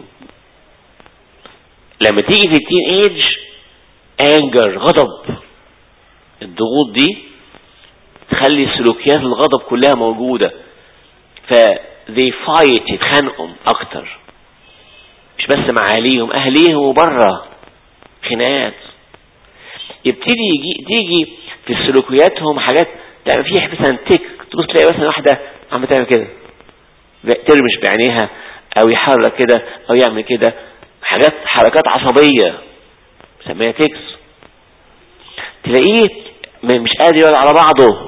لما تيجي في التين ايج انجر غضب الضغوط دي تخلي سلوكيات الغضب كلها موجودة ف they fight يتخانقوا اكتر مش بس مع اهليهم اهليهم وبره خناقات يبتدي يجي تيجي في سلوكياتهم حاجات تعمل فيها مثلا تك تبص تلاقي مثلا واحدة عم تعمل كده ترمش بعينيها او يحرك كده او يعمل كده حاجات حركات عصبية سميها تكس تلاقيه مش قادر يقعد على بعضه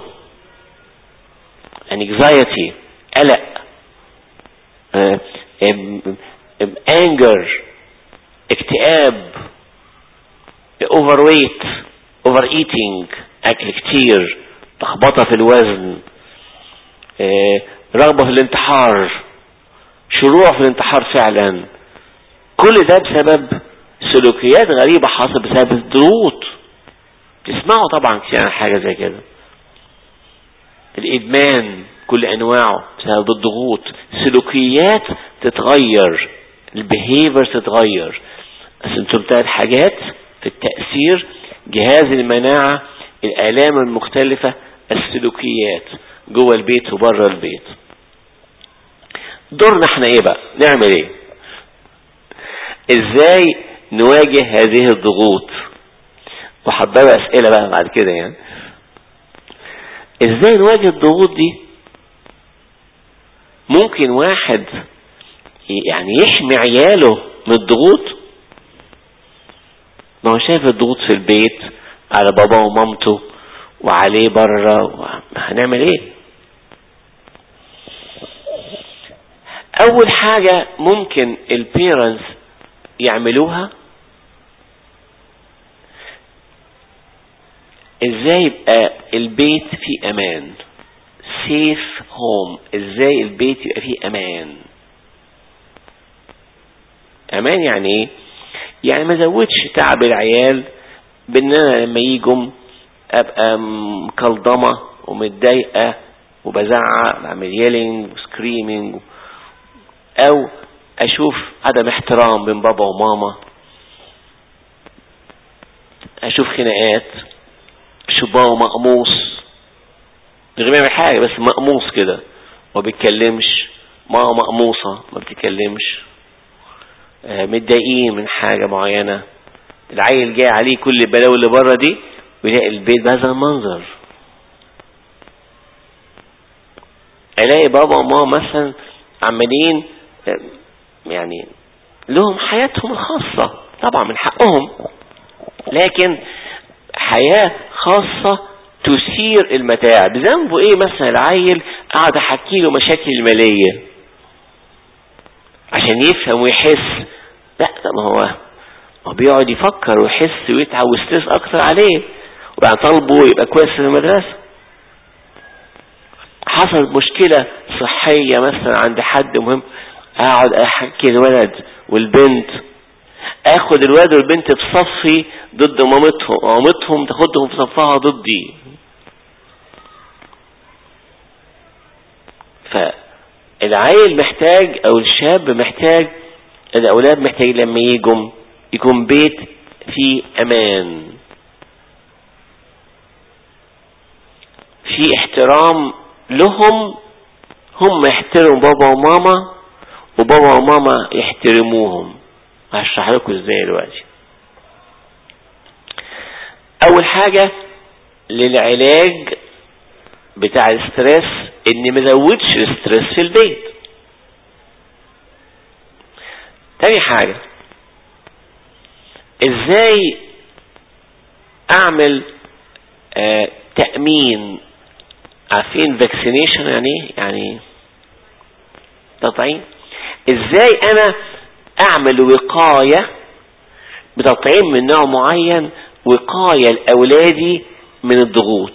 anxiety قلق انجر اكتئاب اوفر ويت اوفر ايتينج اكل كتير لخبطه في الوزن رغبه في الانتحار شروع في الانتحار فعلا كل ده بسبب سلوكيات غريبة حاصل بسبب الضغوط تسمعوا طبعا كتير عن حاجة زي كده الإدمان كل أنواعه بسبب الضغوط سلوكيات تتغير البيهيفير تتغير بس انتم ثلاث حاجات في التأثير جهاز المناعة الآلام المختلفة السلوكيات جوه البيت وبره البيت دورنا احنا ايه بقى نعمل ايه ازاي نواجه هذه الضغوط وحضر اسئلة بقى بعد كده يعني ازاي نواجه الضغوط دي ممكن واحد يعني يحمي عياله من الضغوط ما هو شايف الضغوط في البيت على بابا ومامته وعليه بره هنعمل ايه اول حاجة ممكن البيرنتس يعملوها ازاي يبقى البيت فيه امان سيف هوم ازاي البيت يبقى فيه امان امان يعني ايه يعني ما زودش تعب العيال بان انا لما يجوا ابقى مكلضمه ومتضايقه وبزعق بعمل ييلينج وسكريمينج او اشوف عدم احترام بين بابا وماما اشوف خناقات اشوف بابا مقموص من غير ما يعمل حاجه بس مقموص كده ما بيتكلمش ماما مقموصه ما بتتكلمش متضايقين من حاجه معينه العيل جاي عليه كل البلاوي اللي بره دي ويلاقي البيت بهذا المنظر الاقي بابا وماما مثلا عمالين يعني لهم حياتهم الخاصة طبعا من حقهم لكن حياة خاصة تثير المتاع بذنبه ايه مثلا العيل قاعد احكي له مشاكل المالية عشان يفهم ويحس لا ده ما هو هو بيقعد يفكر ويحس ويتعب ويسترس اكتر عليه وبعد طالبه يبقى كويس في المدرسة حصلت مشكلة صحية مثلا عند حد مهم اقعد احكي الولد والبنت اخد الولد والبنت في صفي ضد مامتهم مامتهم تاخدهم في صفها ضدي فالعيل محتاج او الشاب محتاج الاولاد محتاج لما يجوا يكون بيت فيه امان في احترام لهم هم يحترموا بابا وماما وبابا وماما يحترموهم هشرح لكم ازاي دلوقتي اول حاجة للعلاج بتاع الاسترس اني ما ازودش الاسترس في البيت تاني حاجة ازاي اعمل آه تأمين عارفين فاكسينيشن يعني يعني تطعيم ازاي انا اعمل وقاية بتطعيم من نوع معين وقاية لاولادي من الضغوط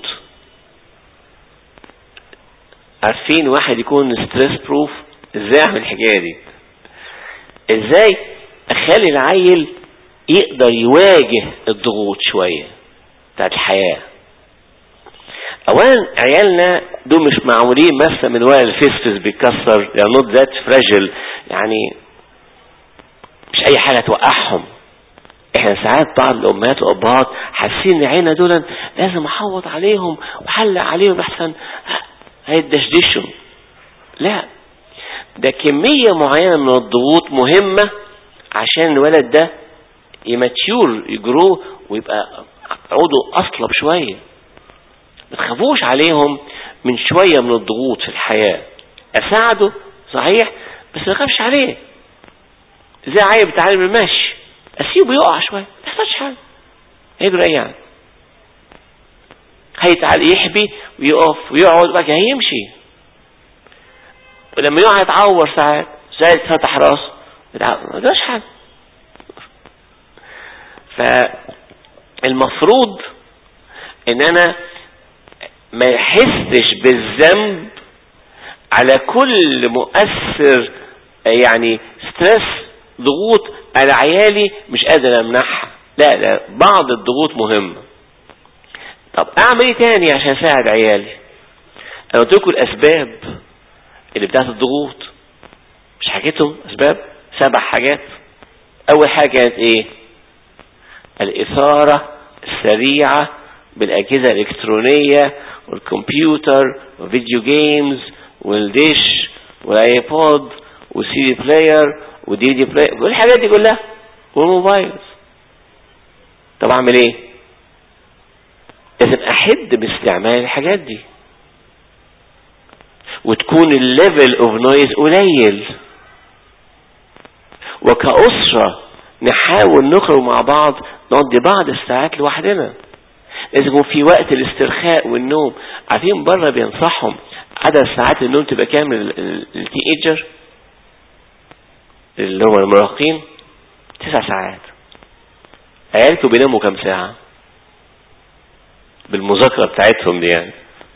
عارفين واحد يكون ستريس بروف ازاي اعمل الحكاية دي ازاي اخلي العيل يقدر يواجه الضغوط شوية بتاعت الحياة اولا عيالنا دول مش معمولين مثلا من ورق الفسفس بيتكسر يعني نوت ذات فراجل يعني مش اي حاجة توقعهم احنا ساعات بعض الامهات والابهات حاسين ان عيالنا دول لازم احوط عليهم واحلق عليهم احسن هيدشدشهم لا ده كمية معينة من الضغوط مهمة عشان الولد ده يماتيور يجروه ويبقى عوده اصلب شوية ما تخافوش عليهم من شوية من الضغوط في الحياة اساعده صحيح بس ما اخافش عليه زي عيل بيتعلم المشي اسيبه يقع شوية ما يحصلش حاجة هيجري ايه يعني هيتعال يحبي ويقف ويقعد بقى هيمشي ولما يقع يتعور ساعات زي فتح راسه ما جراش حاجة فالمفروض ان انا ما يحسش بالذنب على كل مؤثر يعني ستريس ضغوط على عيالي مش قادر امنعها لا لا بعض الضغوط مهمة طب اعمل ايه تاني عشان اساعد عيالي انا قلت لكم الاسباب اللي بتاعت الضغوط مش حكيتهم اسباب سبع حاجات اول حاجة كانت ايه الاثارة السريعة بالاجهزة الالكترونية والكمبيوتر والفيديو جيمز والديش والايبود والسي دي بلاير والدي دي بلاير كل الحاجات دي كلها والموبايل طب اعمل ايه لازم احد باستعمال الحاجات دي وتكون الليفل اوف نويز قليل وكأسرة نحاول نخرج مع بعض نقضي بعض الساعات لوحدنا لازم يكون في وقت الاسترخاء والنوم عارفين بره بينصحهم عدد ساعات النوم تبقى كام للتي ايجر اللي هم المراهقين تسع ساعات عيالكم بيناموا كام ساعة بالمذاكرة بتاعتهم دي يعني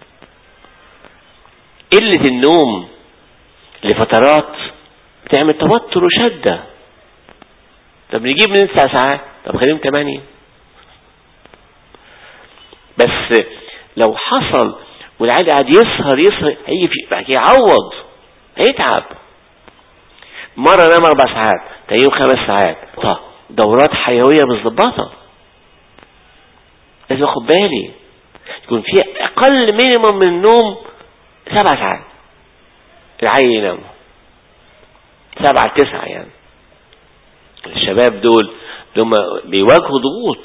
قلة النوم لفترات بتعمل توتر وشدة طب نجيب من تسع ساعات طب خليهم ثمانية بس لو حصل والعيال قاعد يسهر يسهر هيجي في يعوض هيتعب مرة نام أربع ساعات تاني يوم خمس ساعات طب دورات حيوية بالظباطة لازم اخد بالي يكون في أقل مينيمم من النوم سبع ساعات العيل ينام سبعة تسعة يعني الشباب دول هم بيواجهوا ضغوط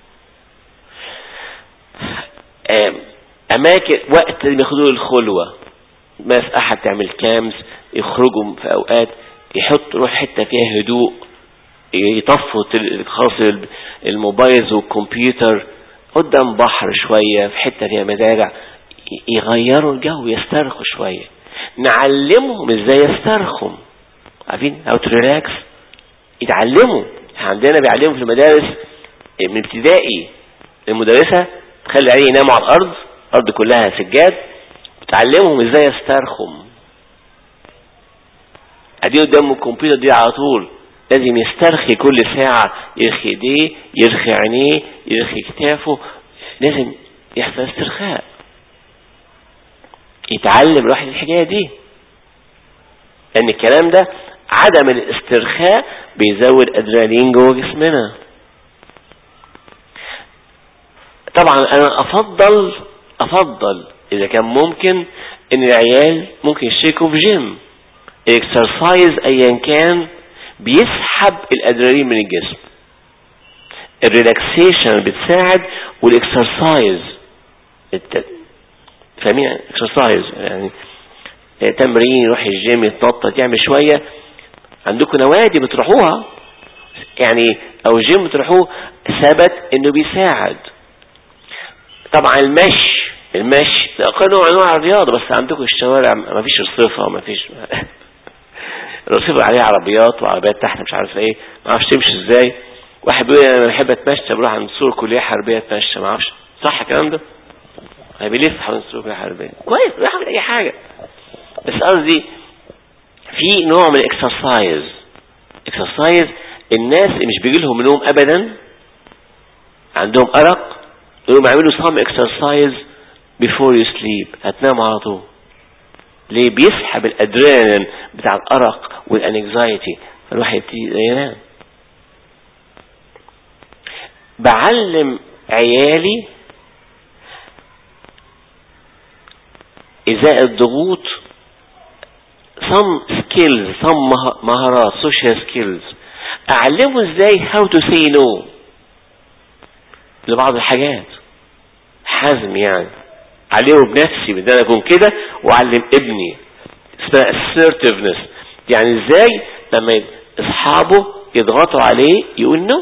اماكن وقت ياخدوا الخلوة ناس احد تعمل كامز يخرجوا في اوقات يحط روح حتة فيها هدوء يطفوا خاص الموبايل والكمبيوتر قدام بحر شوية في حتة فيها مزارع يغيروا الجو يسترخوا شوية نعلمهم ازاي يسترخوا عارفين هاو تو ريلاكس يتعلموا عندنا بيعلموا في المدارس من ابتدائي المدرسة تخلي عليه يناموا على الأرض الأرض كلها سجاد وتعلمهم ازاي يسترخم ادي قدام الكمبيوتر دي على طول لازم يسترخي كل ساعة يرخي ايديه يرخي عينيه يرخي كتافه لازم يحصل استرخاء يتعلم الواحد الحكاية دي لأن الكلام ده عدم الاسترخاء بيزود أدرينالين جوه جسمنا طبعا أنا أفضل أفضل إذا كان ممكن إن العيال ممكن يشتركوا في جيم الاكسرسايز أيا كان بيسحب الأدرينالين من الجسم الريلاكسيشن بتساعد والاكسرسايز فاهمين اكسرسايز يعني تمرين يروح الجيم يتنطط يعمل شوية عندكم نوادي بتروحوها يعني او جيم بتروحوه ثبت انه بيساعد طبعا المشي المشي ده نوع انواع الرياضة بس عندكم الشوارع ما فيش رصيفة ما فيش الرصيفة عليها عربيات وعربيات تحت مش عارف ايه ما اعرفش تمشي ازاي واحد بيقول انا بحب اتمشى بروح عند سور كلية حربية اتمشى ما اعرفش صح الكلام ده هي بيلف حوالين سور كلية حربية كويس بيعمل اي حاجة بس قصدي في نوع من الاكسرسايز اكسرسايز الناس اللي مش بيجي لهم نوم ابدا عندهم ارق يقوموا يعملوا some exercise before you sleep هتناموا على طول ليه بيسحب الادرينالين بتاع الارق والانكزايتي فالواحد يبتدي ينام بعلم عيالي ازاء الضغوط some skills some مهارات social skills اعلمه ازاي how to say no لبعض الحاجات حزم يعني علمه بنفسي بدي انا اكون كده واعلم ابني اسمها assertiveness يعني ازاي لما اصحابه يضغطوا عليه يقول نو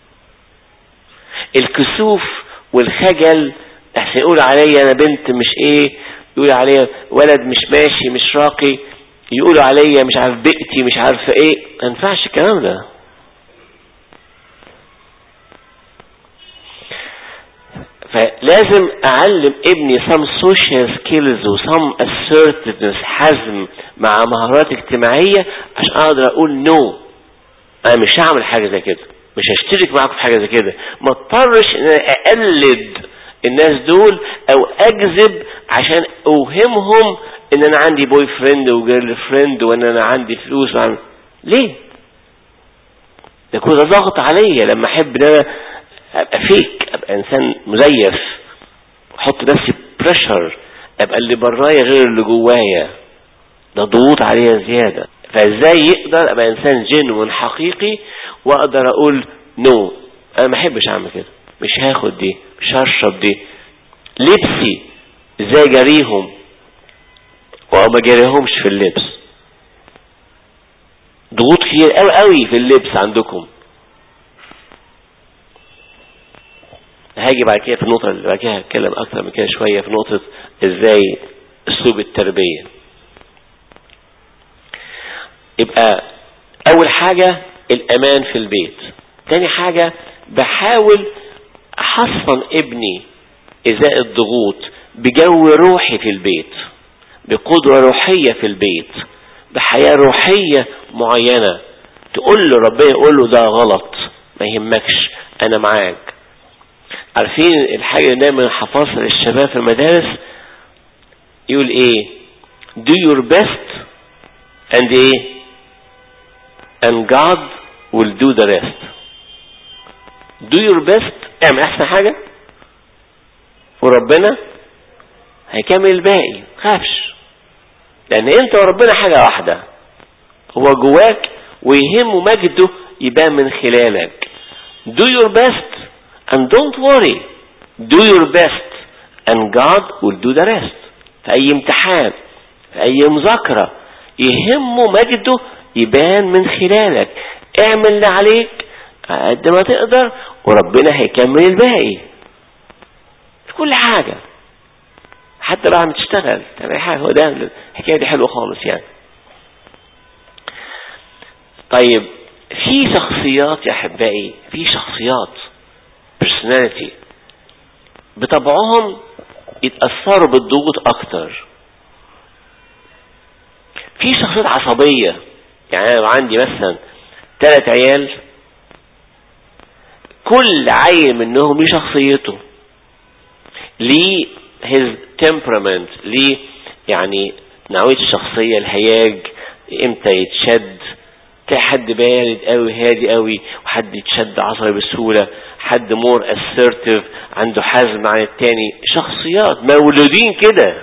الكسوف والخجل احسن يقول عليا انا بنت مش ايه يقول عليا ولد مش ماشي مش راقي يقولوا عليا مش عارف بيئتي مش عارف ايه ما ينفعش الكلام ده فلازم اعلم ابني some social skills و some assertiveness حزم مع مهارات اجتماعية عشان اقدر اقول نو no. انا مش هعمل حاجة زي كده مش هشترك معاكم في حاجة زي كده ما اضطرش ان انا اقلد الناس دول او اكذب عشان اوهمهم ان انا عندي بوي فريند وجيرل فريند وان انا عندي فلوس وعن... ليه ده كل ده ضغط عليا لما احب ان انا ابقى فيك ابقى انسان مزيف احط نفسي بريشر ابقى اللي برايا غير اللي جوايا ده ضغوط عليا زيادة فازاي يقدر ابقى انسان جنون حقيقي واقدر اقول نو انا ما احبش اعمل كده مش هاخد دي مش هشرب دي لبسي ازاي جريهم وما جريهمش في اللبس ضغوط كتير قوي قوي في اللبس عندكم هاجي بعد كده في النقطة اللي بعد كده هتكلم أكتر من كده شوية في نقطة إزاي أسلوب التربية يبقى أول حاجة الأمان في البيت تاني حاجة بحاول أحصن ابني إزاء الضغوط بجو روحي في البيت بقدوة روحية في البيت بحياة روحية معينة تقول له ربنا يقول له ده غلط ما يهمكش أنا معاك عارفين الحاجة اللي دايما حفاظها للشباب في المدارس يقول ايه do your best and ايه and God will do the rest do your best اعمل احسن حاجة وربنا هيكمل الباقي خافش لان انت وربنا حاجة واحدة هو جواك ويهمه مجده يبان من خلالك do your best and don't worry do your best and God will do the rest في اي امتحان في اي مذاكرة يهمه مجده يبان من خلالك اعمل اللي عليك قد ما تقدر وربنا هيكمل الباقي في كل حاجة حتى بعد ما تشتغل تعمل حاجة هو ده الحكاية دي حلوة خالص يعني طيب في شخصيات يا احبائي في شخصيات personality بطبعهم يتأثروا بالضغوط اكتر في شخصيات عصبية يعني انا عندي مثلا ثلاث عيال كل عيل منهم ليه شخصيته ليه his temperament ليه يعني نوعية الشخصية الهياج امتى يتشد تلاقي حد بارد قوي هادي قوي وحد يتشد عصبي بسهولة حد مور assertive عنده حزم عن التاني شخصيات مولودين كده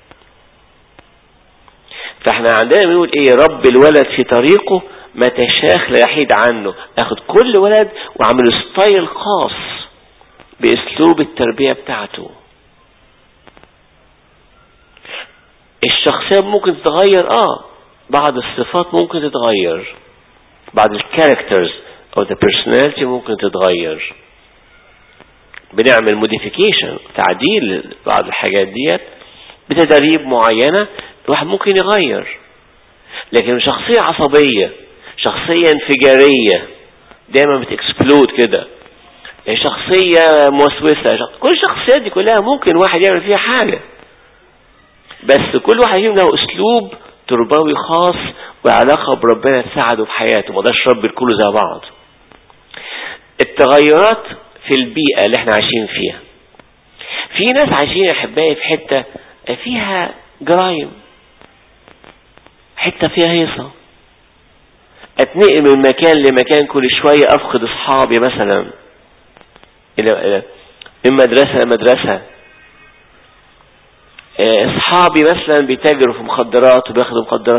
فاحنا عندنا بنقول ايه رب الولد في طريقه ما تشاخ لا يحيد عنه اخد كل ولد واعمله ستايل خاص باسلوب التربية بتاعته الشخصية ممكن تتغير اه بعض الصفات ممكن تتغير بعض الكاركترز او the personality ممكن تتغير بنعمل موديفيكيشن تعديل بعض الحاجات ديت بتدريب معينة الواحد ممكن يغير لكن شخصية عصبية شخصية انفجارية دايما بتكسبلود كده شخصية موسوسة كل الشخصيات دي كلها ممكن واحد يعمل فيها حاجة بس كل واحد فيهم له اسلوب تربوي خاص وعلاقة بربنا تساعده في حياته ما داش رب الكل زي بعض التغيرات في البيئة اللي احنا عايشين فيها في ناس عايشين يا احبائي في حتة فيها جرايم حتة فيها هيصة اتنقل من مكان لمكان كل شوية افقد اصحابي مثلا الى من مدرسة لمدرسة اصحابي مثلا بيتاجروا في مخدرات وبياخدوا مخدرات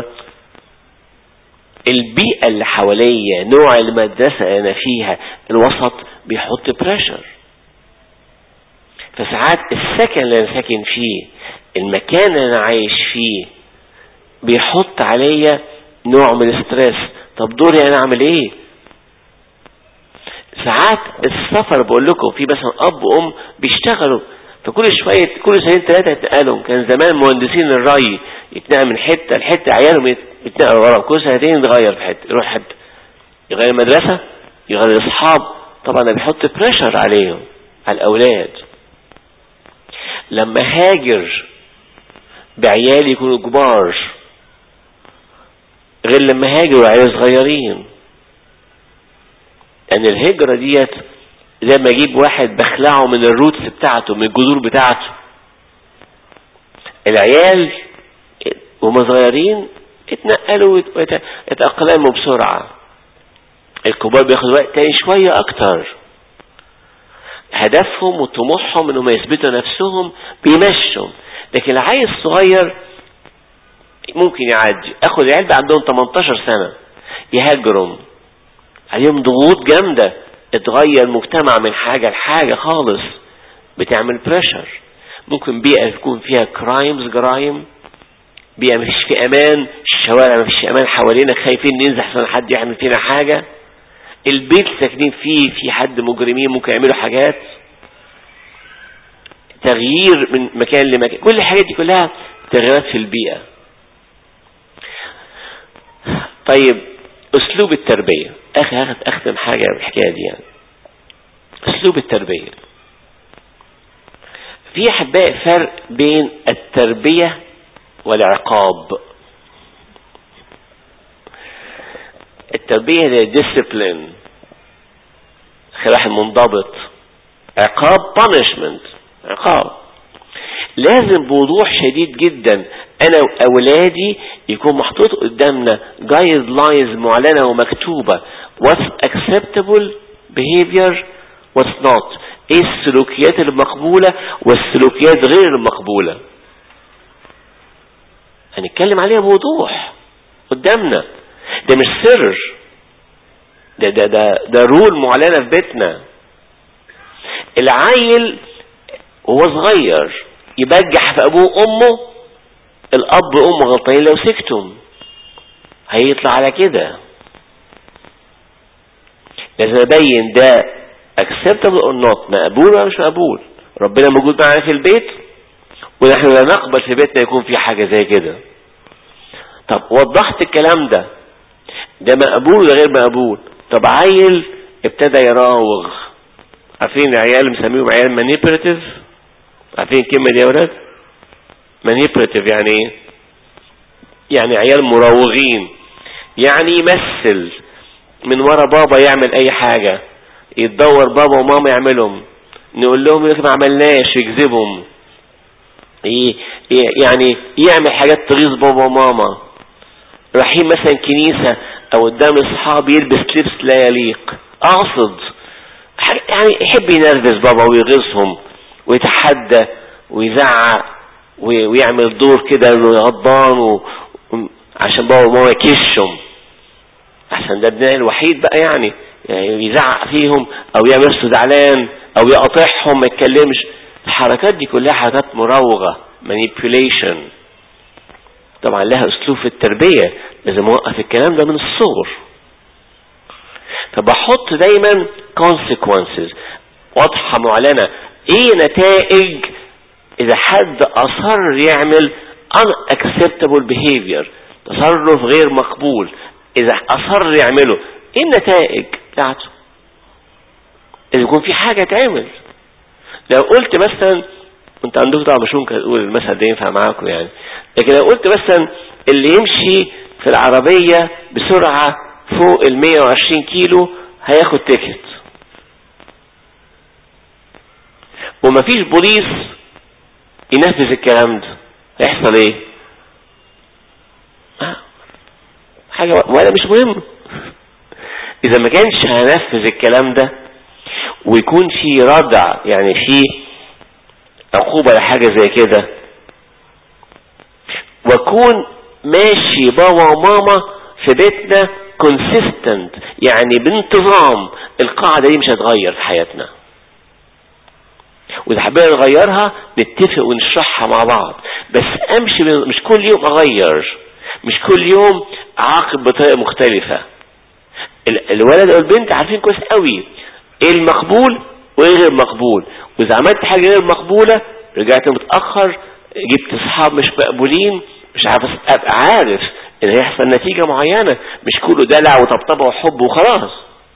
البيئة اللي حواليا نوع المدرسة اللي انا فيها الوسط بيحط بريشر فساعات السكن اللي انا ساكن فيه المكان اللي انا عايش فيه بيحط عليا نوع من الستريس طب دوري انا اعمل ايه ساعات السفر بقول لكم في مثلا اب وام بيشتغلوا فكل شوية كل سنين ثلاثة يتنقلوا كان زمان مهندسين الري يتنقل من حتة لحتة عيالهم يتنقلوا ورا كل سنتين يتغير في حتة يروح حتة يغير المدرسة يغير الأصحاب طبعا ده بيحط بريشر عليهم على الأولاد لما هاجر بعيالي يكونوا كبار غير لما هاجروا عيال صغيرين لأن يعني الهجرة ديت زي ما اجيب واحد بخلعه من الروتس بتاعته من الجذور بتاعته العيال وهم صغيرين اتنقلوا ويتأقلموا بسرعة الكبار بياخدوا وقت تاني شوية اكتر هدفهم وطموحهم انهم يثبتوا نفسهم بيمشوا لكن العيل الصغير ممكن يعدي اخد العيال بقى عندهم 18 سنة يهاجروا عليهم ضغوط جامده اتغير المجتمع من حاجة لحاجة خالص بتعمل بريشر ممكن بيئة يكون فيها كرايمز جرايم بيئة مش في امان الشوارع مش في امان حوالينا خايفين ننزل احسن حد يعمل فينا حاجة البيت ساكنين فيه في حد مجرمين ممكن يعملوا حاجات تغيير من مكان لمكان كل الحاجات دي كلها تغييرات في البيئة طيب اسلوب التربية اخي اختم حاجة بالحكاية دي يعني اسلوب التربية في احباء فرق بين التربية والعقاب التربية هي ديسيبلين خلاح منضبط عقاب punishment عقاب لازم بوضوح شديد جدا انا واولادي يكون محطوط قدامنا جايد لاينز معلنه ومكتوبه what's acceptable behavior what's not ايه السلوكيات المقبولة والسلوكيات غير المقبولة هنتكلم عليها بوضوح قدامنا ده مش سر ده ده ده ده رول معلنة في بيتنا العيل وهو صغير يبجح في ابوه وامه الاب وامه غلطانين لو سكتم هيطلع على كده لازم ابين ده acceptable or not مقبول ولا مش مقبول ربنا موجود معنا في البيت ونحن لا نقبل في بيتنا يكون في حاجة زي كده طب وضحت الكلام ده ده مقبول وده غير مقبول طب عيل ابتدى يراوغ عارفين العيال مسميهم عيال مانيبريتيف عارفين الكلمة دي يا ولاد مانيبريتيف يعني ايه يعني عيال مراوغين يعني يمثل من ورا بابا يعمل اي حاجة يتدور بابا وماما يعملهم نقول لهم يقول ما عملناش يكذبهم يعني يعمل حاجات تغيظ بابا وماما رايحين مثلا كنيسة او قدام اصحاب يلبس لبس لا يليق اقصد يعني يحب ينرفز بابا ويغيظهم ويتحدى ويزعق ويعمل دور كده انه غضبان و... عشان بابا وماما يكشهم عشان ده ابنائي الوحيد بقى يعني, يعني يزعق فيهم او يعمل نفسه زعلان او يقاطعهم ما يتكلمش الحركات دي كلها حركات مراوغة manipulation طبعا لها اسلوب في التربية لازم اوقف الكلام ده من الصغر فبحط دايما consequences واضحة معلنة ايه نتائج اذا حد اصر يعمل unacceptable behavior تصرف غير مقبول اذا اصر يعمله ايه النتائج بتاعته اذا يكون في حاجة تعمل لو قلت مثلا انت عندكم طبعا مش ممكن تقول المثل ده ينفع معاكم يعني لكن لو قلت مثلا اللي يمشي في العربية بسرعة فوق ال 120 كيلو هياخد تيكت ومفيش بوليس ينفذ الكلام ده هيحصل ايه حاجة ولا مش مهم اذا ما كانش هنفذ الكلام ده ويكون في ردع يعني في عقوبة لحاجة زي كده واكون ماشي بابا وماما في بيتنا consistent يعني بانتظام القاعدة دي مش هتغير في حياتنا وإذا حبينا نغيرها نتفق ونشرحها مع بعض بس أمشي مش كل يوم أغير مش كل يوم أعاقب بطريقة مختلفة الولد أو البنت عارفين كويس قوي ايه المقبول وايه غير مقبول واذا عملت حاجة غير مقبولة رجعت متأخر جبت اصحاب مش مقبولين مش عارف ابقى عارف ان هيحصل نتيجة معينة مش كله دلع وطبطبة وحب وخلاص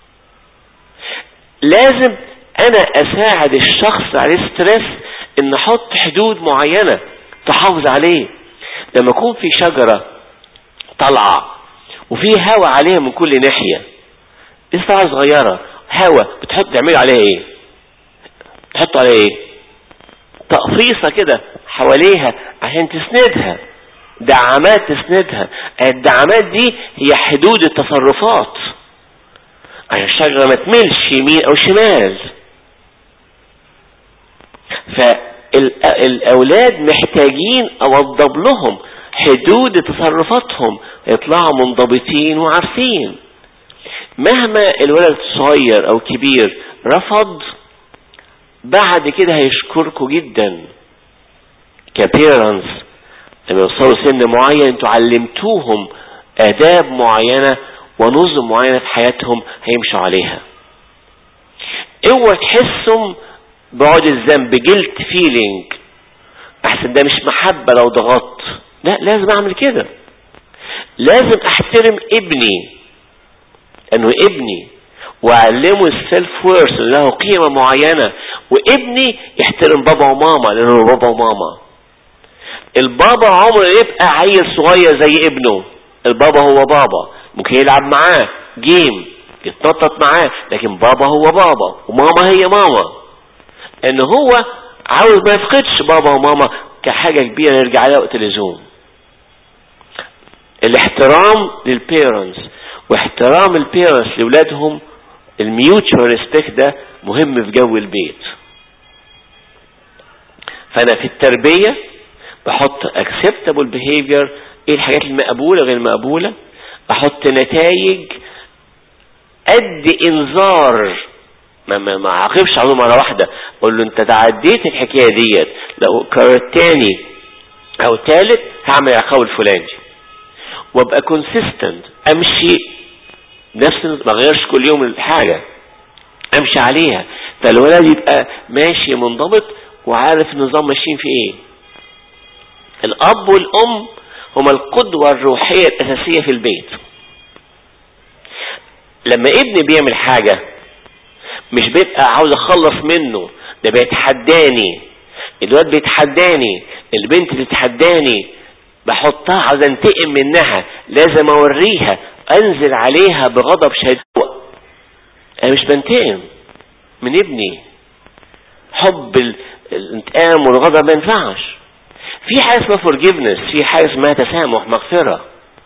لازم انا اساعد الشخص عليه ستريس ان احط حدود معينة تحافظ عليه لما يكون في شجرة طالعة وفي هوا عليها من كل ناحية لسه صغيرة هوا بتحط تعمل عليها ايه تحط عليها ايه تقفيصة كده حواليها عشان تسندها دعامات تسندها الدعامات دي هي حدود التصرفات عشان الشجرة ما تملش يمين او شمال فالأولاد محتاجين أوضب لهم حدود تصرفاتهم يطلعوا منضبطين وعارفين مهما الولد صغير أو كبير رفض بعد كده هيشكركوا جدا كبيرنس لما يوصلوا سن معين انتوا علمتوهم آداب معينة ونظم معينة في حياتهم هيمشوا عليها اوعى تحسهم بعد الذنب جلت فيلينج احسن ده مش محبة لو ضغطت لا لازم اعمل كده لازم احترم ابني انه ابني واعلمه السيلف وورث له قيمة معينة وابني يحترم بابا وماما لانه بابا وماما البابا عمره يبقى عيل صغير زي ابنه البابا هو بابا ممكن يلعب معاه جيم يتنطط معاه لكن بابا هو بابا وماما هي ماما ان هو عاوز ما يفقدش بابا وماما كحاجة كبيرة يرجع لها وقت اللزوم الاحترام للبيرنتس واحترام البيرنتس لولادهم الميوتشوال ريسبكت ده مهم في جو البيت فانا في التربية بحط acceptable behavior ايه الحاجات المقبولة غير مقبولة احط نتائج قد انذار ما ما ما عاقبش عليه مره واحده اقول له انت تعديت الحكايه ديت لو كررت تاني او تالت هعمل العقاب الفلاني وابقى كونسيستنت امشي نفس ما غيرش كل يوم الحاجه امشي عليها فالولد يبقى ماشي منضبط وعارف النظام ماشيين في ايه الاب والام هما القدوه الروحيه الاساسيه في البيت لما ابني بيعمل حاجة مش بيبقى عاوز اخلص منه ده بيتحداني الواد بيتحداني البنت بتتحداني بحطها عاوز انتقم منها لازم اوريها انزل عليها بغضب شديد انا مش بنتقم من ابني حب الانتقام والغضب ما ينفعش في حاجه اسمها forgiveness في حاجه اسمها تسامح مغفره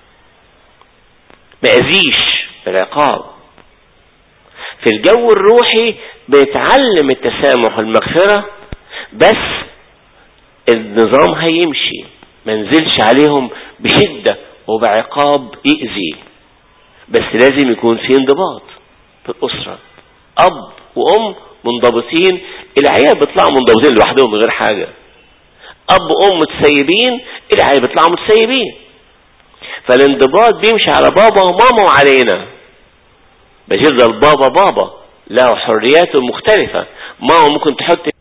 ما اذيش بالعقاب في الجو الروحي بيتعلم التسامح والمغفره بس النظام هيمشي ما نزلش عليهم بشده وبعقاب يأذي بس لازم يكون في انضباط في الأسرة أب وأم منضبطين العيال بيطلعوا منضبطين لوحدهم من غير حاجة أب وأم متسيبين العيال بيطلعوا متسيبين فالانضباط بيمشي على بابا وماما وعلينا بس يفضل بابا بابا له حرياته مختلفة ماما ممكن تحط